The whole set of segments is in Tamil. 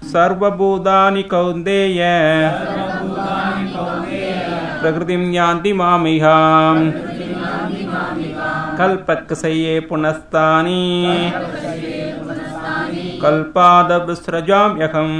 सर्वभूतानि कौन्तेय प्रकृतिं यान्ति मामिहाम् कल्पक्सये पुनस्तानि கல்பாதபிஸ்ரஜாம்யகம்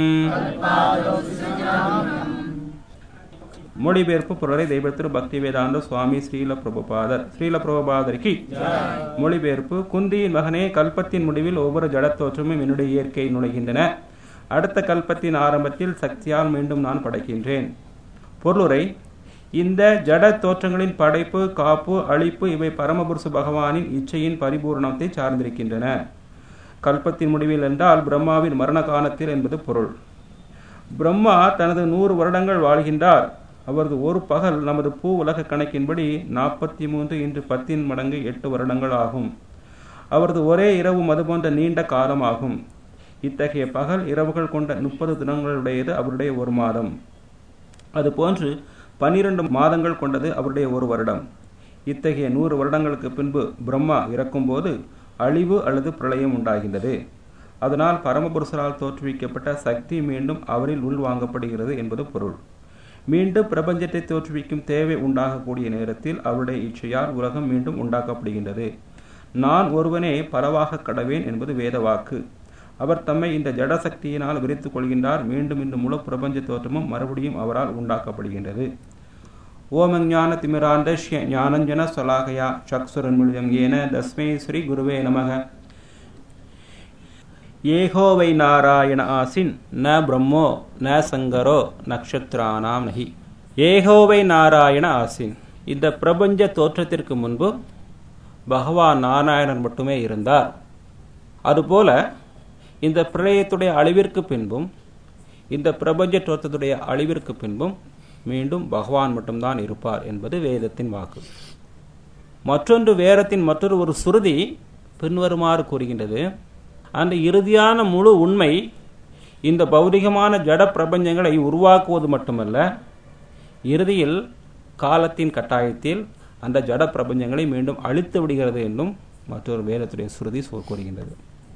மொழிபெயர்ப்பு பொருளை தெய்வத்திரு பக்தி வேதாந்த சுவாமி ஸ்ரீல பிரபுபாதர் ஸ்ரீல பிரபுபாதருக்கு மொழிபெயர்ப்பு குந்தியின் மகனே கல்பத்தின் முடிவில் ஒவ்வொரு ஜடத்தோற்றமும் என்னுடைய இயற்கை நுழைகின்றன அடுத்த கல்பத்தின் ஆரம்பத்தில் சக்தியால் மீண்டும் நான் படைக்கின்றேன் பொருளுரை இந்த ஜட தோற்றங்களின் படைப்பு காப்பு அழிப்பு இவை பரமபுருஷ பகவானின் இச்சையின் பரிபூர்ணத்தை சார்ந்திருக்கின்றன கல்பத்தின் முடிவில் என்றால் பிரம்மாவின் மரண காலத்தில் என்பது பொருள் பிரம்மா தனது நூறு வருடங்கள் வாழ்கின்றார் அவரது ஒரு பகல் நமது பூ உலக கணக்கின்படி நாற்பத்தி மூன்று இன்று பத்தின் மடங்கு எட்டு வருடங்கள் ஆகும் அவரது ஒரே இரவு மது போன்ற நீண்ட காலம் ஆகும் இத்தகைய பகல் இரவுகள் கொண்ட முப்பது தினங்களுடையது அவருடைய ஒரு மாதம் அதுபோன்று பன்னிரண்டு மாதங்கள் கொண்டது அவருடைய ஒரு வருடம் இத்தகைய நூறு வருடங்களுக்கு பின்பு பிரம்மா இறக்கும்போது அழிவு அல்லது பிரளயம் உண்டாகின்றது அதனால் பரமபுருஷரால் தோற்றுவிக்கப்பட்ட சக்தி மீண்டும் அவரில் உள்வாங்கப்படுகிறது என்பது பொருள் மீண்டும் பிரபஞ்சத்தை தோற்றுவிக்கும் தேவை உண்டாகக்கூடிய நேரத்தில் அவருடைய இச்சையால் உலகம் மீண்டும் உண்டாக்கப்படுகின்றது நான் ஒருவனே பரவாக கடவேன் என்பது வேத வாக்கு அவர் தம்மை இந்த ஜட சக்தியினால் விரித்துக் கொள்கின்றார் மீண்டும் இந்த முழு பிரபஞ்ச தோற்றமும் மறுபடியும் அவரால் உண்டாக்கப்படுகின்றது ஓம் ஞான திமிராந்தஷ்ய ஞானஞ்சன சொலாகயா சக்சுரன்முழியம் ஏன தஸ்மை ஸ்ரீ குருவே நமக ஏகோவை நாராயண ஆசின் ந பிரம்மோ ந சங்கரோ நக்ஷத்ரானாம் நகி ஏகோவை நாராயண ஆசின் இந்த பிரபஞ்ச தோற்றத்திற்கு முன்பு பகவான் நாராயணன் மட்டுமே இருந்தார் அதுபோல இந்த பிரளயத்துடைய அழிவிற்கு பின்பும் இந்த பிரபஞ்ச தோற்றத்துடைய அழிவிற்கு பின்பும் மீண்டும் பகவான் மட்டும்தான் இருப்பார் என்பது வேதத்தின் வாக்கு மற்றொன்று வேதத்தின் மற்றொரு ஒரு சுருதி பின்வருமாறு கூறுகின்றது அந்த இறுதியான முழு உண்மை இந்த பௌதிகமான ஜட பிரபஞ்சங்களை உருவாக்குவது மட்டுமல்ல இறுதியில் காலத்தின் கட்டாயத்தில் அந்த ஜட பிரபஞ்சங்களை மீண்டும் அழித்து விடுகிறது என்றும் மற்றொரு வேதத்துடைய சுருதி கூறுகின்றது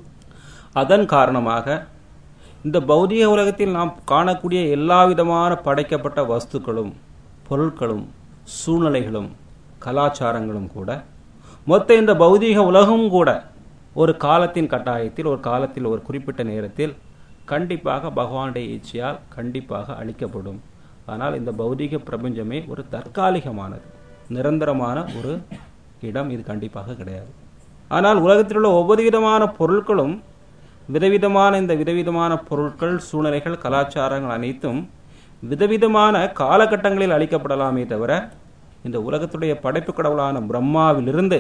அதன் காரணமாக இந்த பௌதிக உலகத்தில் நாம் காணக்கூடிய எல்லா விதமான படைக்கப்பட்ட வஸ்துக்களும் பொருட்களும் சூழ்நிலைகளும் கலாச்சாரங்களும் கூட மொத்த இந்த பௌதீக உலகம் கூட ஒரு காலத்தின் கட்டாயத்தில் ஒரு காலத்தில் ஒரு குறிப்பிட்ட நேரத்தில் கண்டிப்பாக பகவானுடைய இச்சையால் கண்டிப்பாக அழிக்கப்படும் ஆனால் இந்த பௌதீக பிரபஞ்சமே ஒரு தற்காலிகமானது நிரந்தரமான ஒரு இடம் இது கண்டிப்பாக கிடையாது ஆனால் உலகத்தில் உள்ள ஒவ்வொரு விதமான பொருட்களும் விதவிதமான இந்த விதவிதமான பொருட்கள் சூழ்நிலைகள் கலாச்சாரங்கள் அனைத்தும் விதவிதமான காலகட்டங்களில் அளிக்கப்படலாமே தவிர இந்த உலகத்துடைய படைப்பு கடவுளான பிரம்மாவிலிருந்து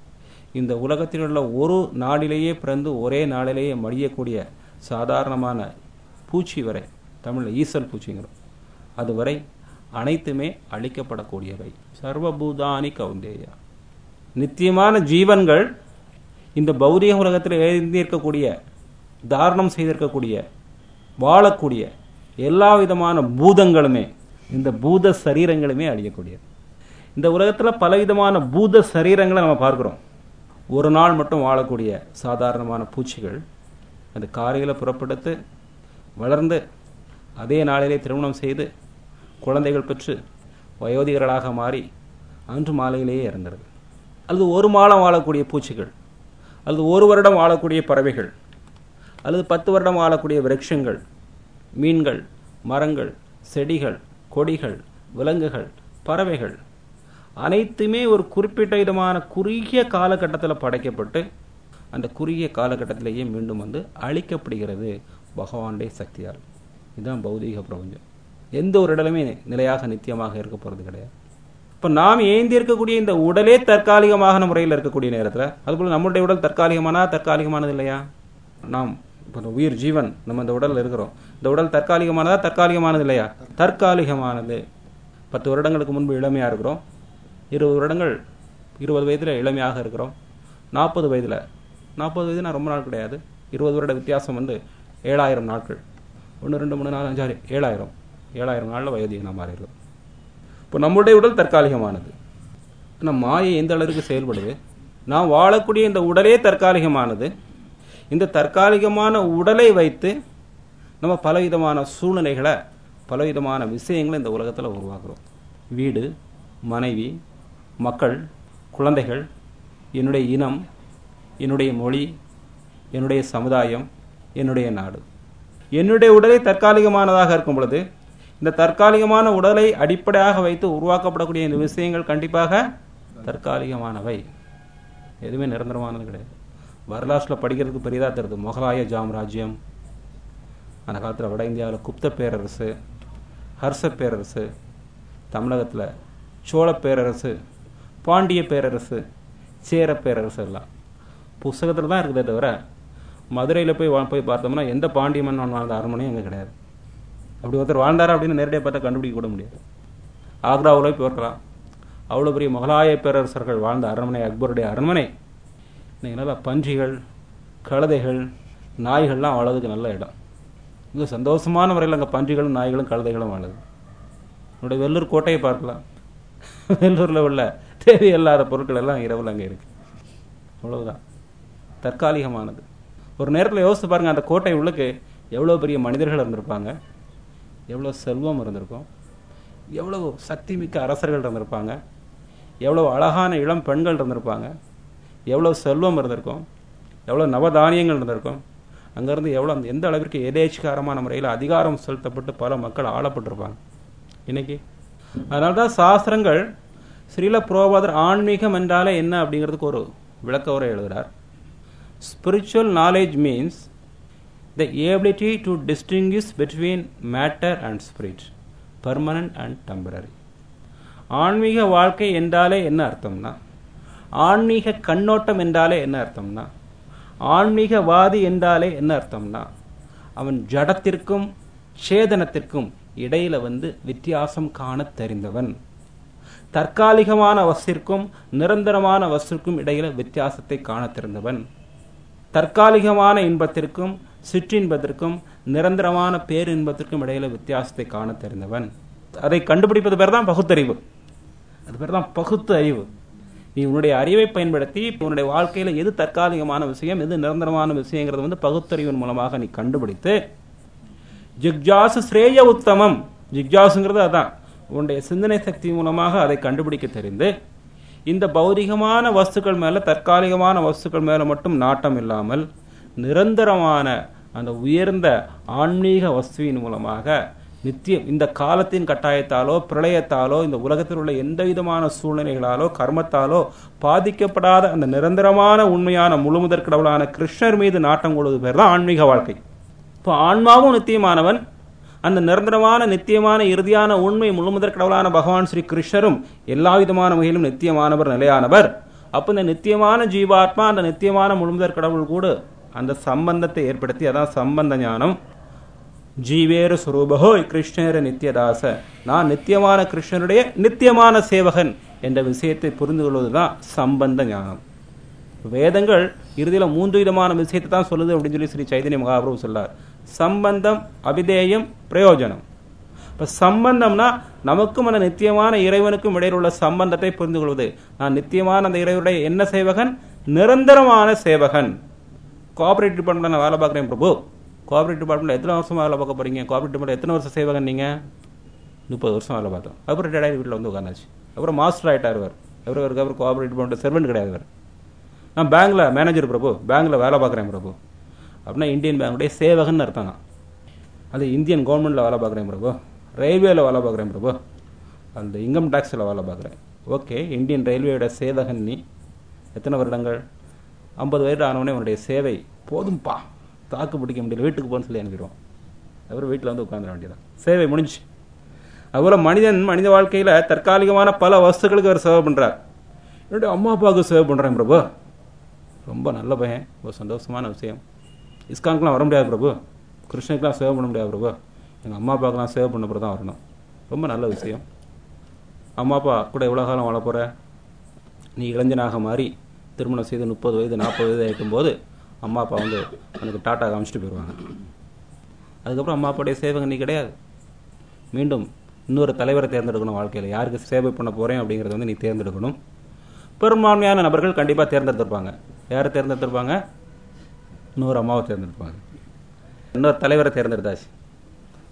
இந்த உலகத்தில் உள்ள ஒரு நாளிலேயே பிறந்து ஒரே நாளிலேயே மடியக்கூடிய சாதாரணமான பூச்சி வரை தமிழில் ஈசல் பூச்சிங்கிறோம் அதுவரை அனைத்துமே அழிக்கப்படக்கூடியவை சர்வபூதானி கவுந்தேயா நித்தியமான ஜீவன்கள் இந்த பௌதிக உலகத்தில் எழுந்திருக்கக்கூடிய தாரணம் செய்திருக்கக்கூடிய வாழக்கூடிய எல்லா விதமான பூதங்களுமே இந்த பூத சரீரங்களுமே அழியக்கூடியது இந்த உலகத்தில் பலவிதமான பூத சரீரங்களை நம்ம பார்க்குறோம் ஒரு நாள் மட்டும் வாழக்கூடிய சாதாரணமான பூச்சிகள் அது காலையில் புறப்படுத்து வளர்ந்து அதே நாளிலே திருமணம் செய்து குழந்தைகள் பெற்று வயோதிகர்களாக மாறி அன்று மாலையிலேயே இறந்துடுது அல்லது ஒரு மாதம் வாழக்கூடிய பூச்சிகள் அல்லது ஒரு வருடம் வாழக்கூடிய பறவைகள் அல்லது பத்து வருடம் வாழக்கூடிய விரக்ஷங்கள் மீன்கள் மரங்கள் செடிகள் கொடிகள் விலங்குகள் பறவைகள் அனைத்துமே ஒரு குறிப்பிட்ட விதமான குறுகிய காலகட்டத்தில் படைக்கப்பட்டு அந்த குறுகிய காலகட்டத்திலேயே மீண்டும் வந்து அழிக்கப்படுகிறது பகவானுடைய சக்தியால் இதுதான் பௌதீக பிரபஞ்சம் எந்த ஒரு இடலுமே நிலையாக நித்தியமாக இருக்க போகிறது கிடையாது இப்போ நாம் ஏந்தி இருக்கக்கூடிய இந்த உடலே தற்காலிகமான முறையில் இருக்கக்கூடிய நேரத்தில் அதுபோல் நம்மளுடைய உடல் தற்காலிகமானா தற்காலிகமானது இல்லையா நாம் இப்போ உயிர் ஜீவன் நம்ம இந்த உடலில் இருக்கிறோம் இந்த உடல் தற்காலிகமானதா தற்காலிகமானது இல்லையா தற்காலிகமானது பத்து வருடங்களுக்கு முன்பு இளமையாக இருக்கிறோம் இருபது வருடங்கள் இருபது வயதில் இளமையாக இருக்கிறோம் நாற்பது வயதில் நாற்பது வயதுனா ரொம்ப நாள் கிடையாது இருபது வருட வித்தியாசம் வந்து ஏழாயிரம் நாட்கள் ஒன்று ரெண்டு மூணு நாலு அஞ்சாறு ஏழாயிரம் ஏழாயிரம் நாளில் வயோதிகனாக மாறிடுறோம் இப்போ நம்முடைய உடல் தற்காலிகமானது ஆனால் மாயை எந்த அளவுக்கு செயல்படுது நாம் வாழக்கூடிய இந்த உடலே தற்காலிகமானது இந்த தற்காலிகமான உடலை வைத்து நம்ம பலவிதமான சூழ்நிலைகளை பலவிதமான விஷயங்களை இந்த உலகத்தில் உருவாக்குறோம் வீடு மனைவி மக்கள் குழந்தைகள் என்னுடைய இனம் என்னுடைய மொழி என்னுடைய சமுதாயம் என்னுடைய நாடு என்னுடைய உடலை தற்காலிகமானதாக இருக்கும் பொழுது இந்த தற்காலிகமான உடலை அடிப்படையாக வைத்து உருவாக்கப்படக்கூடிய இந்த விஷயங்கள் கண்டிப்பாக தற்காலிகமானவை எதுவுமே நிரந்தரமானது கிடையாது வரலாற்றில் படிக்கிறதுக்கு பெரியதாக தெரியுது முகலாய ஜாம்ராஜ்யம் அந்த காலத்தில் வட இந்தியாவில் குப்த பேரரசு ஹர்ஷ பேரரசு தமிழகத்தில் சோழ பேரரசு பாண்டிய பேரரசு சேர பேரரசு எல்லாம் புஸ்தகத்தில் தான் இருக்குதே தவிர மதுரையில் போய் வா- போய் பார்த்தோம்னா எந்த பாண்டிய மன்னன் வாழ்ந்த அரண்மனையும் அங்கே கிடையாது அப்படி ஒருத்தர் வாழ்ந்தாரா அப்படின்னு நேரடியாக பார்த்தா கண்டுபிடிக்க கூட முடியாது ஆக்ராவில் போய் பார்க்கலாம் அவ்வளோ பெரிய முகலாய பேரரசர்கள் வாழ்ந்த அரண்மனை அக்பருடைய அரண்மனை இன்னைக்கு நல்லா பன்றிகள் கழுதைகள் நாய்கள்லாம் வாழறதுக்கு நல்ல இடம் மிக சந்தோஷமான முறையில் அங்கே பன்றிகளும் நாய்களும் கழுதைகளும் வாழுது என்னுடைய வெள்ளூர் கோட்டையை பார்க்கலாம் வெள்ளூரில் உள்ள தேவையில்லாத பொருட்கள் எல்லாம் இரவில் அங்கே இருக்கு அவ்வளவுதான் தற்காலிகமானது ஒரு நேரத்தில் யோசித்து பாருங்க அந்த கோட்டை உள்ளுக்கு எவ்வளோ பெரிய மனிதர்கள் இருந்திருப்பாங்க எவ்வளோ செல்வம் இருந்திருக்கும் எவ்வளவு சக்தி மிக்க அரசர்கள் இருந்திருப்பாங்க எவ்வளோ அழகான இளம் பெண்கள் இருந்திருப்பாங்க எவ்வளோ செல்வம் இருந்திருக்கும் எவ்வளோ நவதானியங்கள் இருந்திருக்கும் அங்கேருந்து எவ்வளோ அந்த எந்த அளவிற்கு எதேச்சிகாரமான முறையில் அதிகாரம் செலுத்தப்பட்டு பல மக்கள் ஆளப்பட்டிருப்பாங்க இன்னைக்கு அதனால தான் சாஸ்திரங்கள் ஸ்ரீல புரோபாதர் ஆன்மீகம் என்றாலே என்ன அப்படிங்கிறதுக்கு ஒரு விளக்க உரை எழுதுகிறார் spiritual knowledge means the ability to distinguish between matter and spirit permanent and temporary ஆன்மீக வாழ்க்கை என்றாலே என்ன அர்த்தம்னா ஆன்மீக கண்ணோட்டம் என்றாலே என்ன அர்த்தம்னா ஆன்மீகவாதி என்றாலே என்ன அர்த்தம்னா அவன் ஜடத்திற்கும் சேதனத்திற்கும் இடையில வந்து வித்தியாசம் காணத் தெரிந்தவன் தற்காலிகமான வஸ்திற்கும் நிரந்தரமான வஸ்திற்கும் இடையில வித்தியாசத்தை காணத் தெரிந்தவன் தற்காலிகமான இன்பத்திற்கும் சிற்றின்பத்திற்கும் நிரந்தரமான பேரின்பத்திற்கும் இடையில வித்தியாசத்தை காண தெரிந்தவன் அதை கண்டுபிடிப்பது பேர் தான் பகுத்தறிவு அது பேர் தான் பகுத்து அறிவு நீ உன்னுடைய அறிவை பயன்படுத்தி உன்னுடைய வாழ்க்கையில எது தற்காலிகமான விஷயம் எது நிரந்தரமான விஷயங்கிறது வந்து பகுத்தறிவின் மூலமாக நீ கண்டுபிடித்து ஜிக்ஜாசு ஸ்ரேய உத்தமம் ஜிக்ஜாசுங்கிறது அதான் உன்னுடைய சிந்தனை சக்தி மூலமாக அதை கண்டுபிடிக்க தெரிந்து இந்த பௌதிகமான வஸ்துக்கள் மேல தற்காலிகமான வஸ்துக்கள் மேல மட்டும் நாட்டம் இல்லாமல் நிரந்தரமான அந்த உயர்ந்த ஆன்மீக வஸ்துவின் மூலமாக நித்தியம் இந்த காலத்தின் கட்டாயத்தாலோ பிரளயத்தாலோ இந்த உலகத்தில் உள்ள எந்த விதமான சூழ்நிலைகளாலோ கர்மத்தாலோ பாதிக்கப்படாத அந்த நிரந்தரமான உண்மையான முழுமுதற் கடவுளான கிருஷ்ணர் மீது நாட்டம் கொள்வது பேர் தான் ஆன்மீக வாழ்க்கை இப்போ ஆன்மாவும் நித்தியமானவன் அந்த நிரந்தரமான நித்தியமான இறுதியான உண்மை முழுமுதற் கடவுளான பகவான் ஸ்ரீ கிருஷ்ணரும் எல்லா விதமான வகையிலும் நித்தியமானவர் நிலையானவர் அப்போ இந்த நித்தியமான ஜீவாத்மா அந்த நித்தியமான முழுமுதற் கடவுள் கூட அந்த சம்பந்தத்தை ஏற்படுத்தி அதான் சம்பந்த ஞானம் ஜீவேர சுரூபகோ கிருஷ்ணேர நித்தியதாச நான் நித்தியமான கிருஷ்ணனுடைய நித்தியமான சேவகன் என்ற விஷயத்தை புரிந்து கொள்வதுதான் சம்பந்த ஞானம் வேதங்கள் இறுதியில மூன்று விதமான விஷயத்தை தான் சொல்லுது அப்படின்னு சொல்லி ஸ்ரீ சைதன்ய மகாபிரபு சொல்லார் சம்பந்தம் அபிதேயம் பிரயோஜனம் இப்ப சம்பந்தம்னா நமக்கும் அந்த நித்தியமான இறைவனுக்கும் இடையில் உள்ள சம்பந்தத்தை புரிந்து கொள்வது நான் நித்தியமான அந்த இறைவனுடைய என்ன சேவகன் நிரந்தரமான சேவகன் கோஆபரேட் டிபார்ட்மெண்ட்ல நான் வேலை பார்க்குறேன் பிரபு கோஆபரேட் டிபார்ட்மெண்ட்ல எத்தனை வருஷமா வேலை பார்க்க போறீங்க கோஆபரேட் டிபார்ட்மெண்ட் எத்தனை வருஷம் சேவகன் நீங்க முப்பது வருஷம் வேலை பார்த்தோம் அப்புறம் ரிட்டையர்ட் ஆகி வீட்டில் வந்து உட்காந்தாச்சு அப்புறம் மாஸ்டர் ஆயிட்டார் அவர் அவர் அவருக்கு அப்புறம் கோஆபரேட் டிபார்ட்மெண்ட் செர்வெண்ட் கிடையாது அவர் நான் பேங்க்ல மேனேஜர் பிரபு பேங்க்ல வேலை பார்க்குறேன் பிரபு அப்படின்னா இந்தியன் பேங்குடைய சேவகன் அர்த்தம் நான் அது இந்தியன் கவர்மெண்ட்ல வேலை பார்க்குறேன் பிரபு ரயில்வேல வேலை பார்க்குறேன் பிரபு அந்த இன்கம் டேக்ஸில் வேலை பார்க்குறேன் ஓகே இந்தியன் ரயில்வேயோட சேவகன் நீ எத்தனை வருடங்கள் ஐம்பது வயது ஆனவனே உன்னுடைய சேவை போதும்பா தாக்கு பிடிக்க முடியல வீட்டுக்கு போன்னு சொல்லி அனுப்பிடுவோம் அப்புறம் வீட்டில் வந்து உட்காந்துட வேண்டியதான் சேவை முடிஞ்சு அதுபோல் மனிதன் மனித வாழ்க்கையில் தற்காலிகமான பல வஸ்துக்களுக்கு அவர் சேவை பண்ணுறார் என்னுடைய அம்மா அப்பாவுக்கு சேவை பண்ணுறேன் பிரபு ரொம்ப நல்ல பையன் ஒரு சந்தோஷமான விஷயம் இஸ்கானுக்குலாம் வர முடியாது பிரபு கிருஷ்ணனுக்குலாம் சேவை பண்ண முடியாது பிரபு எங்கள் அம்மா அப்பாவுக்குலாம் சேவை பண்ண தான் வரணும் ரொம்ப நல்ல விஷயம் அம்மா அப்பா கூட எவ்வளோ காலம் வாழ போகிற நீ இளைஞனாக மாறி திருமணம் செய்து முப்பது வயது நாற்பது வயது ஆகிக்கும்போது அம்மா அப்பா வந்து உனக்கு டாட்டா காமிச்சிட்டு போயிடுவாங்க அதுக்கப்புறம் அம்மா அப்பாவுடைய சேவகன் நீ கிடையாது மீண்டும் இன்னொரு தலைவரை தேர்ந்தெடுக்கணும் வாழ்க்கையில் யாருக்கு சேவை பண்ண போகிறேன் அப்படிங்கிறத வந்து நீ தேர்ந்தெடுக்கணும் பெரும்பான்மையான நபர்கள் கண்டிப்பாக தேர்ந்தெடுத்திருப்பாங்க யாரை தேர்ந்தெடுத்திருப்பாங்க இன்னொரு அம்மாவை தேர்ந்தெடுப்பாங்க இன்னொரு தலைவரை தேர்ந்தெடுத்தாச்சு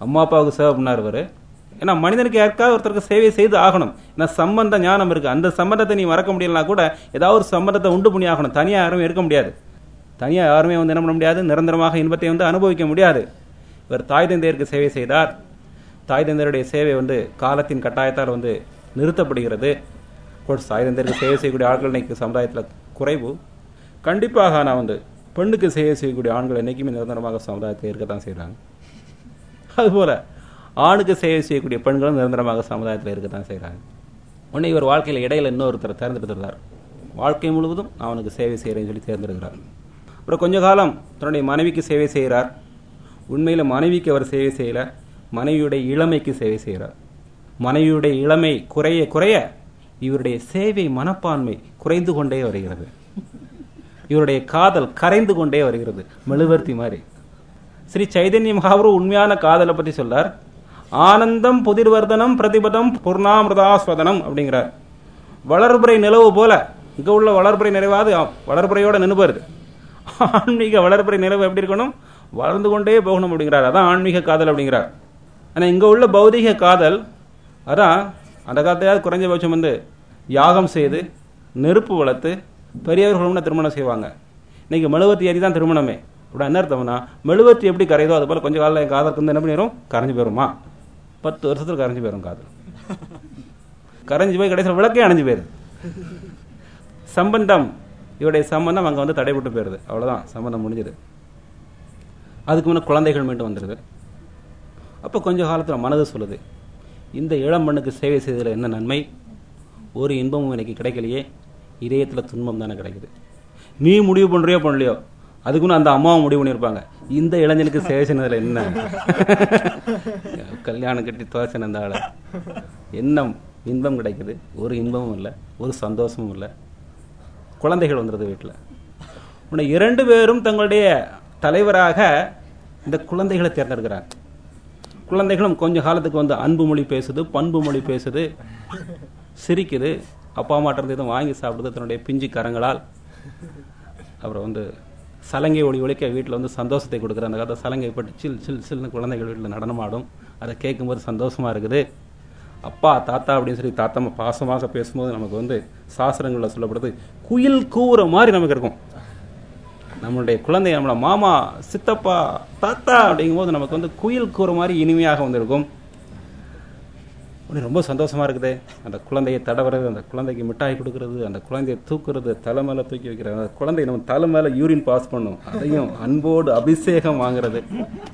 அம்மா அப்பாவுக்கு சேவை பண்ணார் இவர் ஏன்னா மனிதனுக்கு யாருக்காவது ஒருத்தருக்கு சேவை செய்து ஆகணும் ஏன்னா சம்பந்த ஞானம் இருக்கு அந்த சம்பந்தத்தை நீ மறக்க முடியலனா கூட ஏதாவது ஒரு சம்பந்தத்தை உண்டு பண்ணி ஆகணும் தனியா யாருமே இருக்க முடியாது தனியா யாருமே வந்து என்ன பண்ண முடியாது நிரந்தரமாக இன்பத்தை வந்து அனுபவிக்க முடியாது இவர் தாய் தந்தையருக்கு சேவை செய்தார் தாய் தந்தையருடைய சேவை வந்து காலத்தின் கட்டாயத்தால் வந்து நிறுத்தப்படுகிறது கோர்ஸ் தாய் தந்தையருக்கு சேவை செய்யக்கூடிய ஆட்கள் இன்னைக்கு சமுதாயத்தில் குறைவு கண்டிப்பாக ஆனால் வந்து பெண்ணுக்கு சேவை செய்யக்கூடிய ஆண்கள் என்னைக்குமே நிரந்தரமாக சமுதாயத்தில் இருக்கத்தான் செய்கிறாங்க அதுபோல ஆணுக்கு சேவை செய்யக்கூடிய பெண்களும் நிரந்தரமாக சமுதாயத்தில் இருக்கத்தான் செய்கிறாங்க உடனே இவர் வாழ்க்கையில் இடையில இன்னொருத்தர் தேர்ந்தெடுத்துறார் வாழ்க்கை முழுவதும் நான் அவனுக்கு சேவை செய்கிறேன்னு சொல்லி தேர்ந்தெடுக்கிறார் அப்புறம் கொஞ்ச காலம் தன்னுடைய மனைவிக்கு சேவை செய்கிறார் உண்மையில் மனைவிக்கு அவர் சேவை செய்யல மனைவியுடைய இளமைக்கு சேவை செய்கிறார் மனைவியுடைய இளமை குறைய குறைய இவருடைய சேவை மனப்பான்மை குறைந்து கொண்டே வருகிறது இவருடைய காதல் கரைந்து கொண்டே வருகிறது மெழுவர்த்தி மாதிரி ஸ்ரீ சைதன்ய மகாபுரு உண்மையான காதலை பத்தி சொல்றார் ஆனந்தம் புதிர்வர்தனம் பிரதிபதம் பூர்ணாமிரதாஸ்வதனம் அப்படிங்கிறார் வளர்புரை நிலவு போல இங்க உள்ள வளர்புரை நிறைவாது வளர்புரையோட நினைப்பாரு ஆன்மீக வளர்புரை நிலவு எப்படி இருக்கணும் வளர்ந்து கொண்டே போகணும் அப்படிங்கிறார் அதான் ஆன்மீக காதல் அப்படிங்கிறார் ஆனா இங்க உள்ள பௌதிக காதல் அதான் அந்த காலத்தையாவது குறைஞ்சபட்சம் வந்து யாகம் செய்து நெருப்பு வளர்த்து பெரியவர்களும் திருமணம் செய்வாங்க இன்னைக்கு மெழுவத்தி ஏறி தான் திருமணமே இப்படி என்ன அர்த்தம்னா மெழுவத்தி எப்படி கரையுதோ அது போல கொஞ்ச காலம் என் காதலுக்கு வந்து என்ன பண்ணிடும் கரைஞ்சு போயிருமா பத்து வருஷத்துல கரைஞ்சு போயிடும் காதல் கரைஞ்சு போய் கடைசியில் விளக்கே அணைஞ்சு போயிருது சம்பந்தம் இவருடைய சம்பந்தம் அங்க வந்து தடைபட்டு போயிருது அவ்வளவுதான் சம்பந்தம் முடிஞ்சது அதுக்கு முன்ன குழந்தைகள் மீண்டும் வந்துடுது அப்போ கொஞ்ச காலத்துல மனது சொல்லுது இந்த இளம் மண்ணுக்கு சேவை செய்ததில் என்ன நன்மை ஒரு இன்பமும் எனக்கு கிடைக்கலையே இதயத்துல துன்பம் தானே கிடைக்குது நீ முடிவு பண்றியோ பண்ணலையோ அதுக்குன்னு அந்த அம்மாவும் முடிவு பண்ணியிருப்பாங்க இந்த இளைஞனுக்கு சேவை செய்யறதுல என்ன கல்யாணம் கட்டி துவசன அந்த ஆளை என்ன இன்பம் கிடைக்குது ஒரு இன்பமும் இல்லை ஒரு சந்தோஷமும் இல்லை குழந்தைகள் வந்துடுது வீட்டில் உன்னை இரண்டு பேரும் தங்களுடைய தலைவராக இந்த குழந்தைகளை தேர்ந்தெடுக்கிறாங்க குழந்தைகளும் கொஞ்ச காலத்துக்கு வந்து அன்பு மொழி பேசுது பண்பு மொழி பேசுது சிரிக்குது அப்பா அம்மாட்ட இருந்து எதுவும் வாங்கி சாப்பிடுது தன்னுடைய பிஞ்சு கரங்களால் அப்புறம் வந்து சலங்கை ஒளி ஒழிக்க வீட்டில் வந்து சந்தோஷத்தை கொடுக்குற அந்த காலத்தில் சலங்கை பட்டு சில் சில் சில்னு குழந்தைகள் வீட்டில் நடனமாடும் அதை கேட்கும்போது சந்தோஷமா இருக்குது அப்பா தாத்தா அப்படின்னு சொல்லி தாத்தா பாசமாக பேசும்போது நமக்கு வந்து சாஸ்திரங்களில் சொல்லப்படுது குயில் கூவுற மாதிரி நமக்கு இருக்கும் நம்மளுடைய குழந்தை நம்மள மாமா சித்தப்பா தாத்தா அப்படிங்கும்போது நமக்கு வந்து குயில் கூற மாதிரி இனிமையாக வந்திருக்கும் உடனே ரொம்ப சந்தோஷமா இருக்குது அந்த குழந்தையை தடவுறது அந்த குழந்தைக்கு மிட்டாய் கொடுக்கறது அந்த குழந்தையை தூக்குறது தலை மேல தூக்கி வைக்கிறது அந்த குழந்தை நம்ம தலை மேல யூரின் பாஸ் பண்ணும் அதையும் அன்போடு அபிஷேகம் வாங்குறது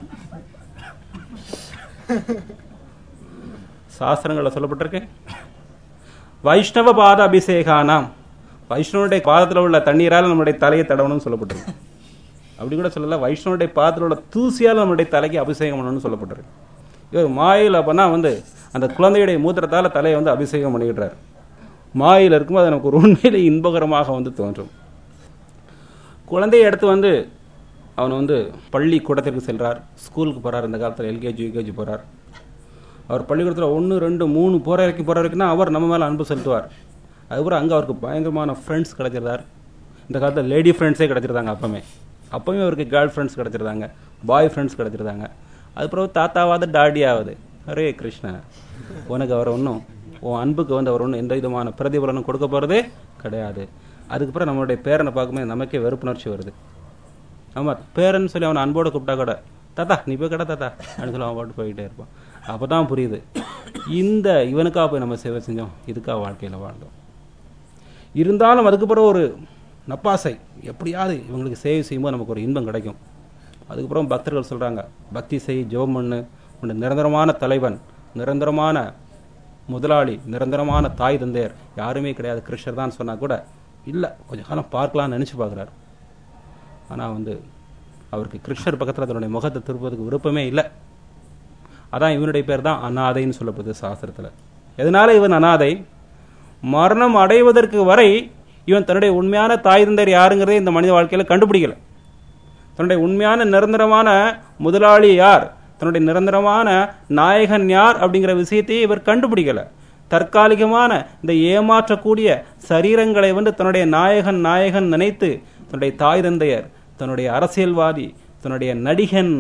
சாஸ்திரங்கள்ல சொல்லப்பட்டிருக்கு வைஷ்ணவ பாத அபிஷேகானாம் வைஷ்ணவனுடைய பாதத்தில் உள்ள தண்ணீரால் நம்மளுடைய தலையை தடவணும்னு சொல்லப்பட்டிருக்கு அப்படி கூட சொல்லல வைஷ்ணவனுடைய பாதத்தில் உள்ள தூசியால் நம்மளுடைய தலைக்கு அபிஷேகம் பண்ணணும்னு சொல்லப்பட்டிருக்கு இவர் மாயில் அப்பனா வந்து அந்த குழந்தையுடைய மூத்திரத்தால் தலையை வந்து அபிஷேகம் பண்ணிக்கிட்டார் மாயில் இருக்கும்போது அது நமக்கு ஒரு உண்மையிலே இன்பகரமாக வந்து தோன்றும் குழந்தையை எடுத்து வந்து அவன் வந்து பள்ளி கூடத்திற்கு செல்றார் ஸ்கூலுக்கு போறார் இந்த காலத்தில் எல்கேஜி யூகேஜி போறார் அவர் பள்ளிக்கூடத்தில் ஒன்று ரெண்டு மூணு போகிற வரைக்கும் போகிற வரைக்கும்னா அவர் நம்ம மேலே அன்பு செலுத்துவார் அதுக்கப்புறம் அங்கே அவருக்கு பயங்கரமான ஃப்ரெண்ட்ஸ் கிடைச்சிருந்தார் இந்த காலத்தில் லேடி ஃப்ரெண்ட்ஸே கிடைச்சிருந்தாங்க அப்பமே அப்பவுமே அவருக்கு கேர்ள் ஃப்ரெண்ட்ஸ் கிடைச்சிருந்தாங்க பாய் ஃப்ரெண்ட்ஸ் கிடைச்சிருந்தாங்க அதுக்கப்புறம் தாத்தாவாது டாடியாவது ஹரே கிருஷ்ணா உனக்கு அவர் ஒன்றும் உன் அன்புக்கு வந்து அவர் ஒன்றும் எந்த விதமான பிரதிபலனும் கொடுக்க போகிறதே கிடையாது அதுக்கப்புறம் நம்மளுடைய பேரனை பார்க்கும்போது நமக்கே வெறுப்புணர்ச்சி வருது ஆமாம் பேரன் சொல்லி அவனை அன்போடு கூப்பிட்டா கூட தாத்தா நீ போய் கடை தாத்தா அப்படின்னு சொல்லி அவன் பாட்டு போயிட்டே இருப்பான் அப்போ தான் புரியுது இந்த இவனுக்காக போய் நம்ம சேவை செஞ்சோம் இதுக்காக வாழ்க்கையில் வாழ்ந்தோம் இருந்தாலும் அதுக்கப்புறம் ஒரு நப்பாசை எப்படியாவது இவங்களுக்கு சேவை செய்யும்போது நமக்கு ஒரு இன்பம் கிடைக்கும் அதுக்கப்புறம் பக்தர்கள் சொல்கிறாங்க பக்தி செய் ஜெபம் பண்ணு உன் நிரந்தரமான தலைவன் நிரந்தரமான முதலாளி நிரந்தரமான தாய் தந்தையர் யாருமே கிடையாது கிருஷ்ணர் தான் சொன்னா கூட இல்லை கொஞ்ச காலம் பார்க்கலாம்னு நினச்சி பார்க்குறாரு ஆனால் வந்து அவருக்கு கிருஷ்ணர் பக்கத்தில் தன்னுடைய முகத்தை திருப்பதுக்கு விருப்பமே இல்லை அதான் இவனுடைய பேர் தான் அனாதைன்னு சொல்லப்படுது சாஸ்திரத்தில் எதனால இவன் அனாதை மரணம் அடைவதற்கு வரை இவன் தன்னுடைய உண்மையான தாய் தந்தையர் யாருங்கிறதே இந்த மனித வாழ்க்கையில கண்டுபிடிக்கல தன்னுடைய உண்மையான நிரந்தரமான முதலாளி யார் தன்னுடைய நிரந்தரமான நாயகன் யார் அப்படிங்கிற விஷயத்தையே இவர் கண்டுபிடிக்கல தற்காலிகமான இந்த ஏமாற்றக்கூடிய சரீரங்களை வந்து தன்னுடைய நாயகன் நாயகன் நினைத்து தன்னுடைய தாய் தந்தையர் தன்னுடைய அரசியல்வாதி தன்னுடைய நடிகன்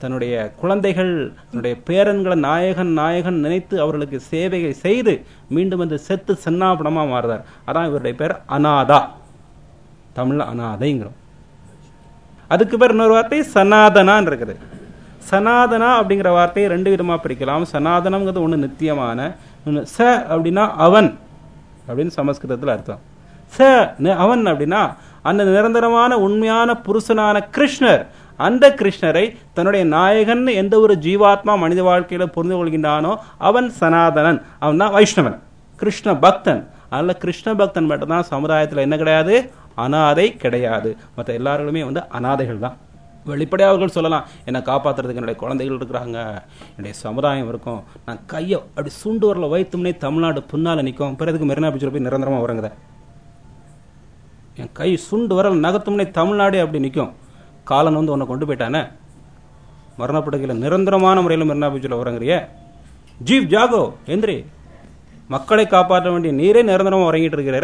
தன்னுடைய குழந்தைகள் தன்னுடைய பேரன்களை நாயகன் நாயகன் நினைத்து அவர்களுக்கு சேவையை செய்து மீண்டும் வந்து செத்து சென்னாபனமா மாறுறார் அதான் இவருடைய பேர் அனாதா தமிழ்ல அனாதைங்கிறோம் அதுக்கு பேர் இன்னொரு வார்த்தை சனாதனான்னு இருக்குது சனாதனா அப்படிங்கிற வார்த்தையை ரெண்டு விதமா பிரிக்கலாம் சனாதனம்ங்கிறது ஒண்ணு நித்தியமான இன்னொன்னு ச அப்படின்னா அவன் அப்படின்னு சமஸ்கிருதத்துல அர்த்தம் ச ந- அவன் அப்படின்னா அந்த நிரந்தரமான உண்மையான புருஷனான கிருஷ்ணர் அந்த கிருஷ்ணரை தன்னுடைய நாயகன் எந்த ஒரு ஜீவாத்மா மனித வாழ்க்கையில புரிந்து கொள்கின்றானோ அவன் சனாதனன் அவன் தான் வைஷ்ணவன் கிருஷ்ண பக்தன் அதனால கிருஷ்ண பக்தன் மட்டும்தான் சமுதாயத்துல என்ன கிடையாது அனாதை கிடையாது மற்ற எல்லாருமே வந்து அனாதைகள் தான் வெளிப்படையாக அவர்கள் சொல்லலாம் என்னை காப்பாத்துறதுக்கு என்னுடைய குழந்தைகள் இருக்கிறாங்க என்னுடைய சமுதாயம் இருக்கும் நான் கையை அப்படி சுண்டு வரல வைத்தும்னே தமிழ்நாடு பின்னால நிற்கும் பிறகு மெரினா பீச்சில் போய் நிரந்தரமா வரங்குத என் கை சுண்டு வரல் நகத்தும்னே தமிழ்நாடே அப்படி நிற்கும் காலன் வந்து உன்னை கொண்டு போயிட்டானே மரணப்படுகையில் நிரந்தரமான முறையில் மெரினா பீச்சில் வரங்குறிய ஜீவ் ஜாகோ எந்திரி மக்களை காப்பாற்ற வேண்டிய நீரே நிரந்தரமா உறங்கிட்டு இருக்கிற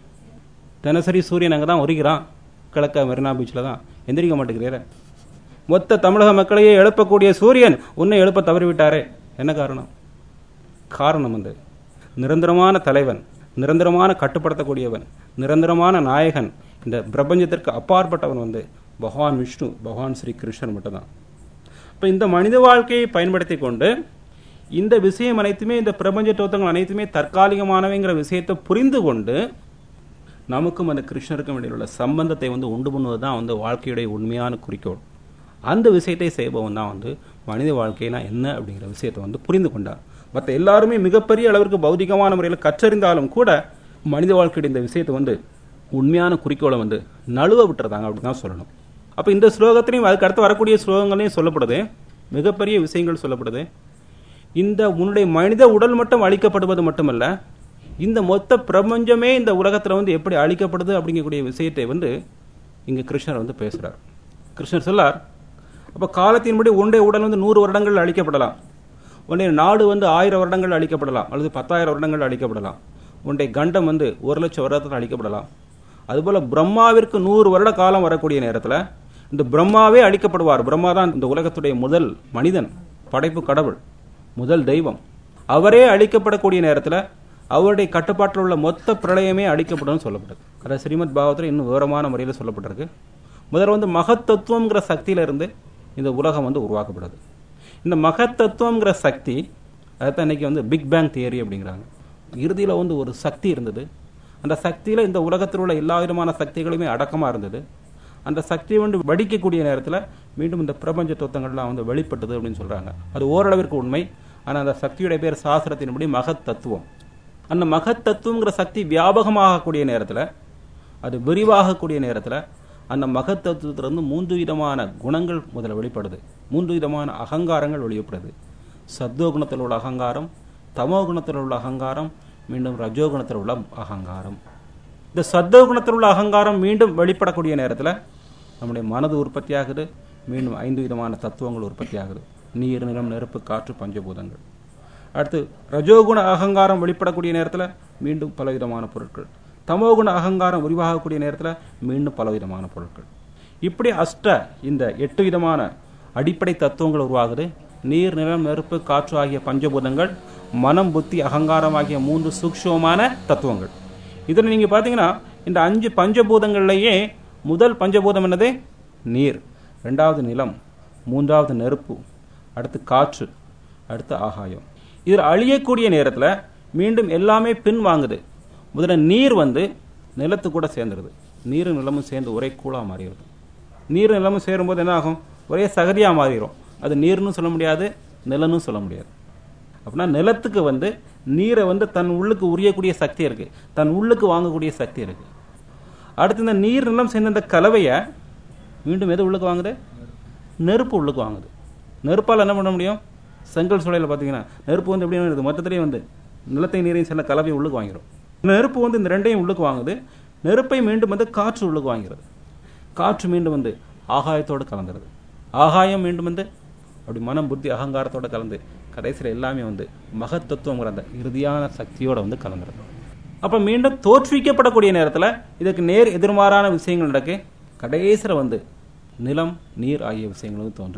தினசரி சூரியன் அங்கே தான் உரிக்கிறான் கிழக்க மெரினா பீச்சில் தான் எந்திரிக்க மாட்டேங்கிறீர மொத்த தமிழக மக்களையே எழுப்பக்கூடிய சூரியன் உன்னை எழுப்ப தவறிவிட்டாரே என்ன காரணம் காரணம் வந்து நிரந்தரமான தலைவன் நிரந்தரமான கட்டுப்படுத்தக்கூடியவன் நிரந்தரமான நாயகன் இந்த பிரபஞ்சத்திற்கு அப்பாற்பட்டவன் வந்து பகவான் விஷ்ணு பகவான் ஸ்ரீ கிருஷ்ணன் மட்டும்தான் இப்போ இந்த மனித வாழ்க்கையை பயன்படுத்தி கொண்டு இந்த விஷயம் அனைத்துமே இந்த பிரபஞ்ச தோத்தங்கள் அனைத்துமே தற்காலிகமானவைங்கிற விஷயத்தை புரிந்து கொண்டு நமக்கும் அந்த கிருஷ்ணருக்கும் இடையில் உள்ள சம்பந்தத்தை வந்து உண்டு பண்ணுவது தான் வந்து வாழ்க்கையுடைய உண்மையான குறிக்கோள் அந்த விஷயத்தை செய்பவன் தான் வந்து மனித வாழ்க்கைனா என்ன அப்படிங்கிற விஷயத்தை வந்து புரிந்து கொண்டார் மற்ற எல்லாருமே மிகப்பெரிய அளவிற்கு பௌதிகமான முறையில் கற்றறிந்தாலும் கூட மனித வாழ்க்கையுடைய இந்த விஷயத்தை வந்து உண்மையான குறிக்கோளை வந்து நழுவ விட்டுறதாங்க அப்படின்னு தான் சொல்லணும் அப்போ இந்த ஸ்லோகத்திலையும் அதுக்கு அடுத்து வரக்கூடிய ஸ்லோகங்களையும் சொல்லப்படுது மிகப்பெரிய விஷயங்கள் சொல்லப்படுது இந்த உன்னுடைய மனித உடல் மட்டும் அழிக்கப்படுவது மட்டுமல்ல இந்த மொத்த பிரபஞ்சமே இந்த உலகத்துல வந்து எப்படி அழிக்கப்படுது அப்படிங்கக்கூடிய விஷயத்தை வந்து இங்க கிருஷ்ணர் வந்து பேசுறார் கிருஷ்ணர் சொல்லார் அப்ப காலத்தின்படி உன்னுடைய உடல் வந்து நூறு வருடங்கள் அழிக்கப்படலாம் உன்னுடைய நாடு வந்து ஆயிரம் வருடங்கள் அழிக்கப்படலாம் அல்லது பத்தாயிரம் வருடங்கள் அழிக்கப்படலாம் உன்னுடைய கண்டம் வந்து ஒரு லட்சம் வருடத்தில் அழிக்கப்படலாம் அதுபோல பிரம்மாவிற்கு நூறு வருட காலம் வரக்கூடிய நேரத்துல இந்த பிரம்மாவே அழிக்கப்படுவார் பிரம்மா தான் இந்த உலகத்துடைய முதல் மனிதன் படைப்பு கடவுள் முதல் தெய்வம் அவரே அழிக்கப்படக்கூடிய நேரத்துல அவருடைய கட்டுப்பாட்டில் உள்ள மொத்த பிரளயமே அழிக்கப்படும் சொல்லப்படுது அதாவது ஸ்ரீமத் பாகவத்தில் இன்னும் விவரமான முறையில் சொல்லப்பட்டிருக்கு முதல்ல வந்து மகத்தத்துவங்கிற சக்தியில இருந்து இந்த உலகம் வந்து உருவாக்கப்படுது இந்த மகத்தத்துவங்கிற சக்தி அதைத்தான் இன்னைக்கு வந்து பிக் பேங் தியரி அப்படிங்கிறாங்க இறுதியில் வந்து ஒரு சக்தி இருந்தது அந்த சக்தியில் இந்த உலகத்தில் உள்ள எல்லா விதமான சக்திகளுமே அடக்கமாக இருந்தது அந்த சக்தியை வந்து வடிக்கக்கூடிய நேரத்தில் மீண்டும் இந்த பிரபஞ்ச தத்துவங்கள்லாம் வந்து வெளிப்பட்டது அப்படின்னு சொல்கிறாங்க அது ஓரளவிற்கு உண்மை ஆனால் அந்த சக்தியுடைய பேர் சாஸ்திரத்தின்படி மகத் தத்துவம் அந்த மகத் தத்துவங்கிற சக்தி வியாபகமாகக்கூடிய நேரத்தில் அது விரிவாகக்கூடிய நேரத்தில் அந்த மகத் தத்துவத்திலிருந்து மூன்று விதமான குணங்கள் முதல்ல வெளிப்படுது மூன்று விதமான அகங்காரங்கள் வெளிப்படுது சத்துவ குணத்தில் உள்ள அகங்காரம் தமோ குணத்தில் உள்ள அகங்காரம் மீண்டும் ரஜோ குணத்தில் உள்ள அகங்காரம் இந்த சத்துவ குணத்தில் உள்ள அகங்காரம் மீண்டும் வெளிப்படக்கூடிய நேரத்தில் நம்முடைய மனது உற்பத்தி ஆகுது மீண்டும் ஐந்து விதமான தத்துவங்கள் உற்பத்தி ஆகுது நீர் நிலம் நெருப்பு காற்று பஞ்சபூதங்கள் அடுத்து ரஜோகுண அகங்காரம் வெளிப்படக்கூடிய நேரத்தில் மீண்டும் பலவிதமான பொருட்கள் தமோகுண அகங்காரம் விரிவாகக்கூடிய நேரத்தில் மீண்டும் பலவிதமான பொருட்கள் இப்படி அஷ்ட இந்த எட்டு விதமான அடிப்படை தத்துவங்கள் உருவாகுது நீர் நிலம் நெருப்பு காற்று ஆகிய பஞ்சபூதங்கள் மனம் புத்தி அகங்காரம் ஆகிய மூன்று சூக்ஷ்மமான தத்துவங்கள் இதில் நீங்க பார்த்தீங்கன்னா இந்த அஞ்சு பஞ்சபூதங்கள்லேயே முதல் பஞ்சபூதம் என்னது நீர் ரெண்டாவது நிலம் மூன்றாவது நெருப்பு அடுத்து காற்று அடுத்து ஆகாயம் இதில் அழியக்கூடிய நேரத்தில் மீண்டும் எல்லாமே பின் வாங்குது முதல்ல நீர் வந்து நிலத்து கூட சேர்ந்துருது நீரும் நிலமும் சேர்ந்து ஒரே கூழாக மாறிடுது நீர் நிலமும் சேரும்போது என்ன ஆகும் ஒரே சகதியாக மாறிடும் அது நீர்னு சொல்ல முடியாது நிலன்னு சொல்ல முடியாது அப்படின்னா நிலத்துக்கு வந்து நீரை வந்து தன் உள்ளுக்கு உரியக்கூடிய சக்தி இருக்கு தன் உள்ளுக்கு வாங்கக்கூடிய சக்தி இருக்கு அடுத்து இந்த நீர் நிலம் சேர்ந்த இந்த கலவையை மீண்டும் எது உள்ளுக்கு வாங்குது நெருப்பு உள்ளுக்கு வாங்குது நெருப்பால் என்ன பண்ண முடியும் செங்கல் சூளையில் பார்த்தீங்கன்னா நெருப்பு வந்து எப்படி வருது மொத்தத்திலேயே வந்து நிலத்தை நீரையும் சேர்ந்த கலவையை உள்ளுக்கு வாங்கிடும் நெருப்பு வந்து இந்த ரெண்டையும் உள்ளுக்கு வாங்குது நெருப்பை மீண்டும் வந்து காற்று உள்ளுக்கு வாங்கிறது காற்று மீண்டும் வந்து ஆகாயத்தோடு கலந்துருது ஆகாயம் மீண்டும் வந்து அப்படி மனம் புத்தி அகங்காரத்தோட கலந்து கடைசியில் எல்லாமே வந்து மகத்தத்துவங்கிற அந்த இறுதியான சக்தியோட வந்து கலந்துருது அப்ப மீண்டும் தோற்றுவிக்கப்படக்கூடிய நேரத்துல இதுக்கு நேர் எதிர்மாறான விஷயங்கள் நடக்கு கடைசியில் வந்து நிலம் நீர் ஆகிய விஷயங்கள் வந்து தோன்றுது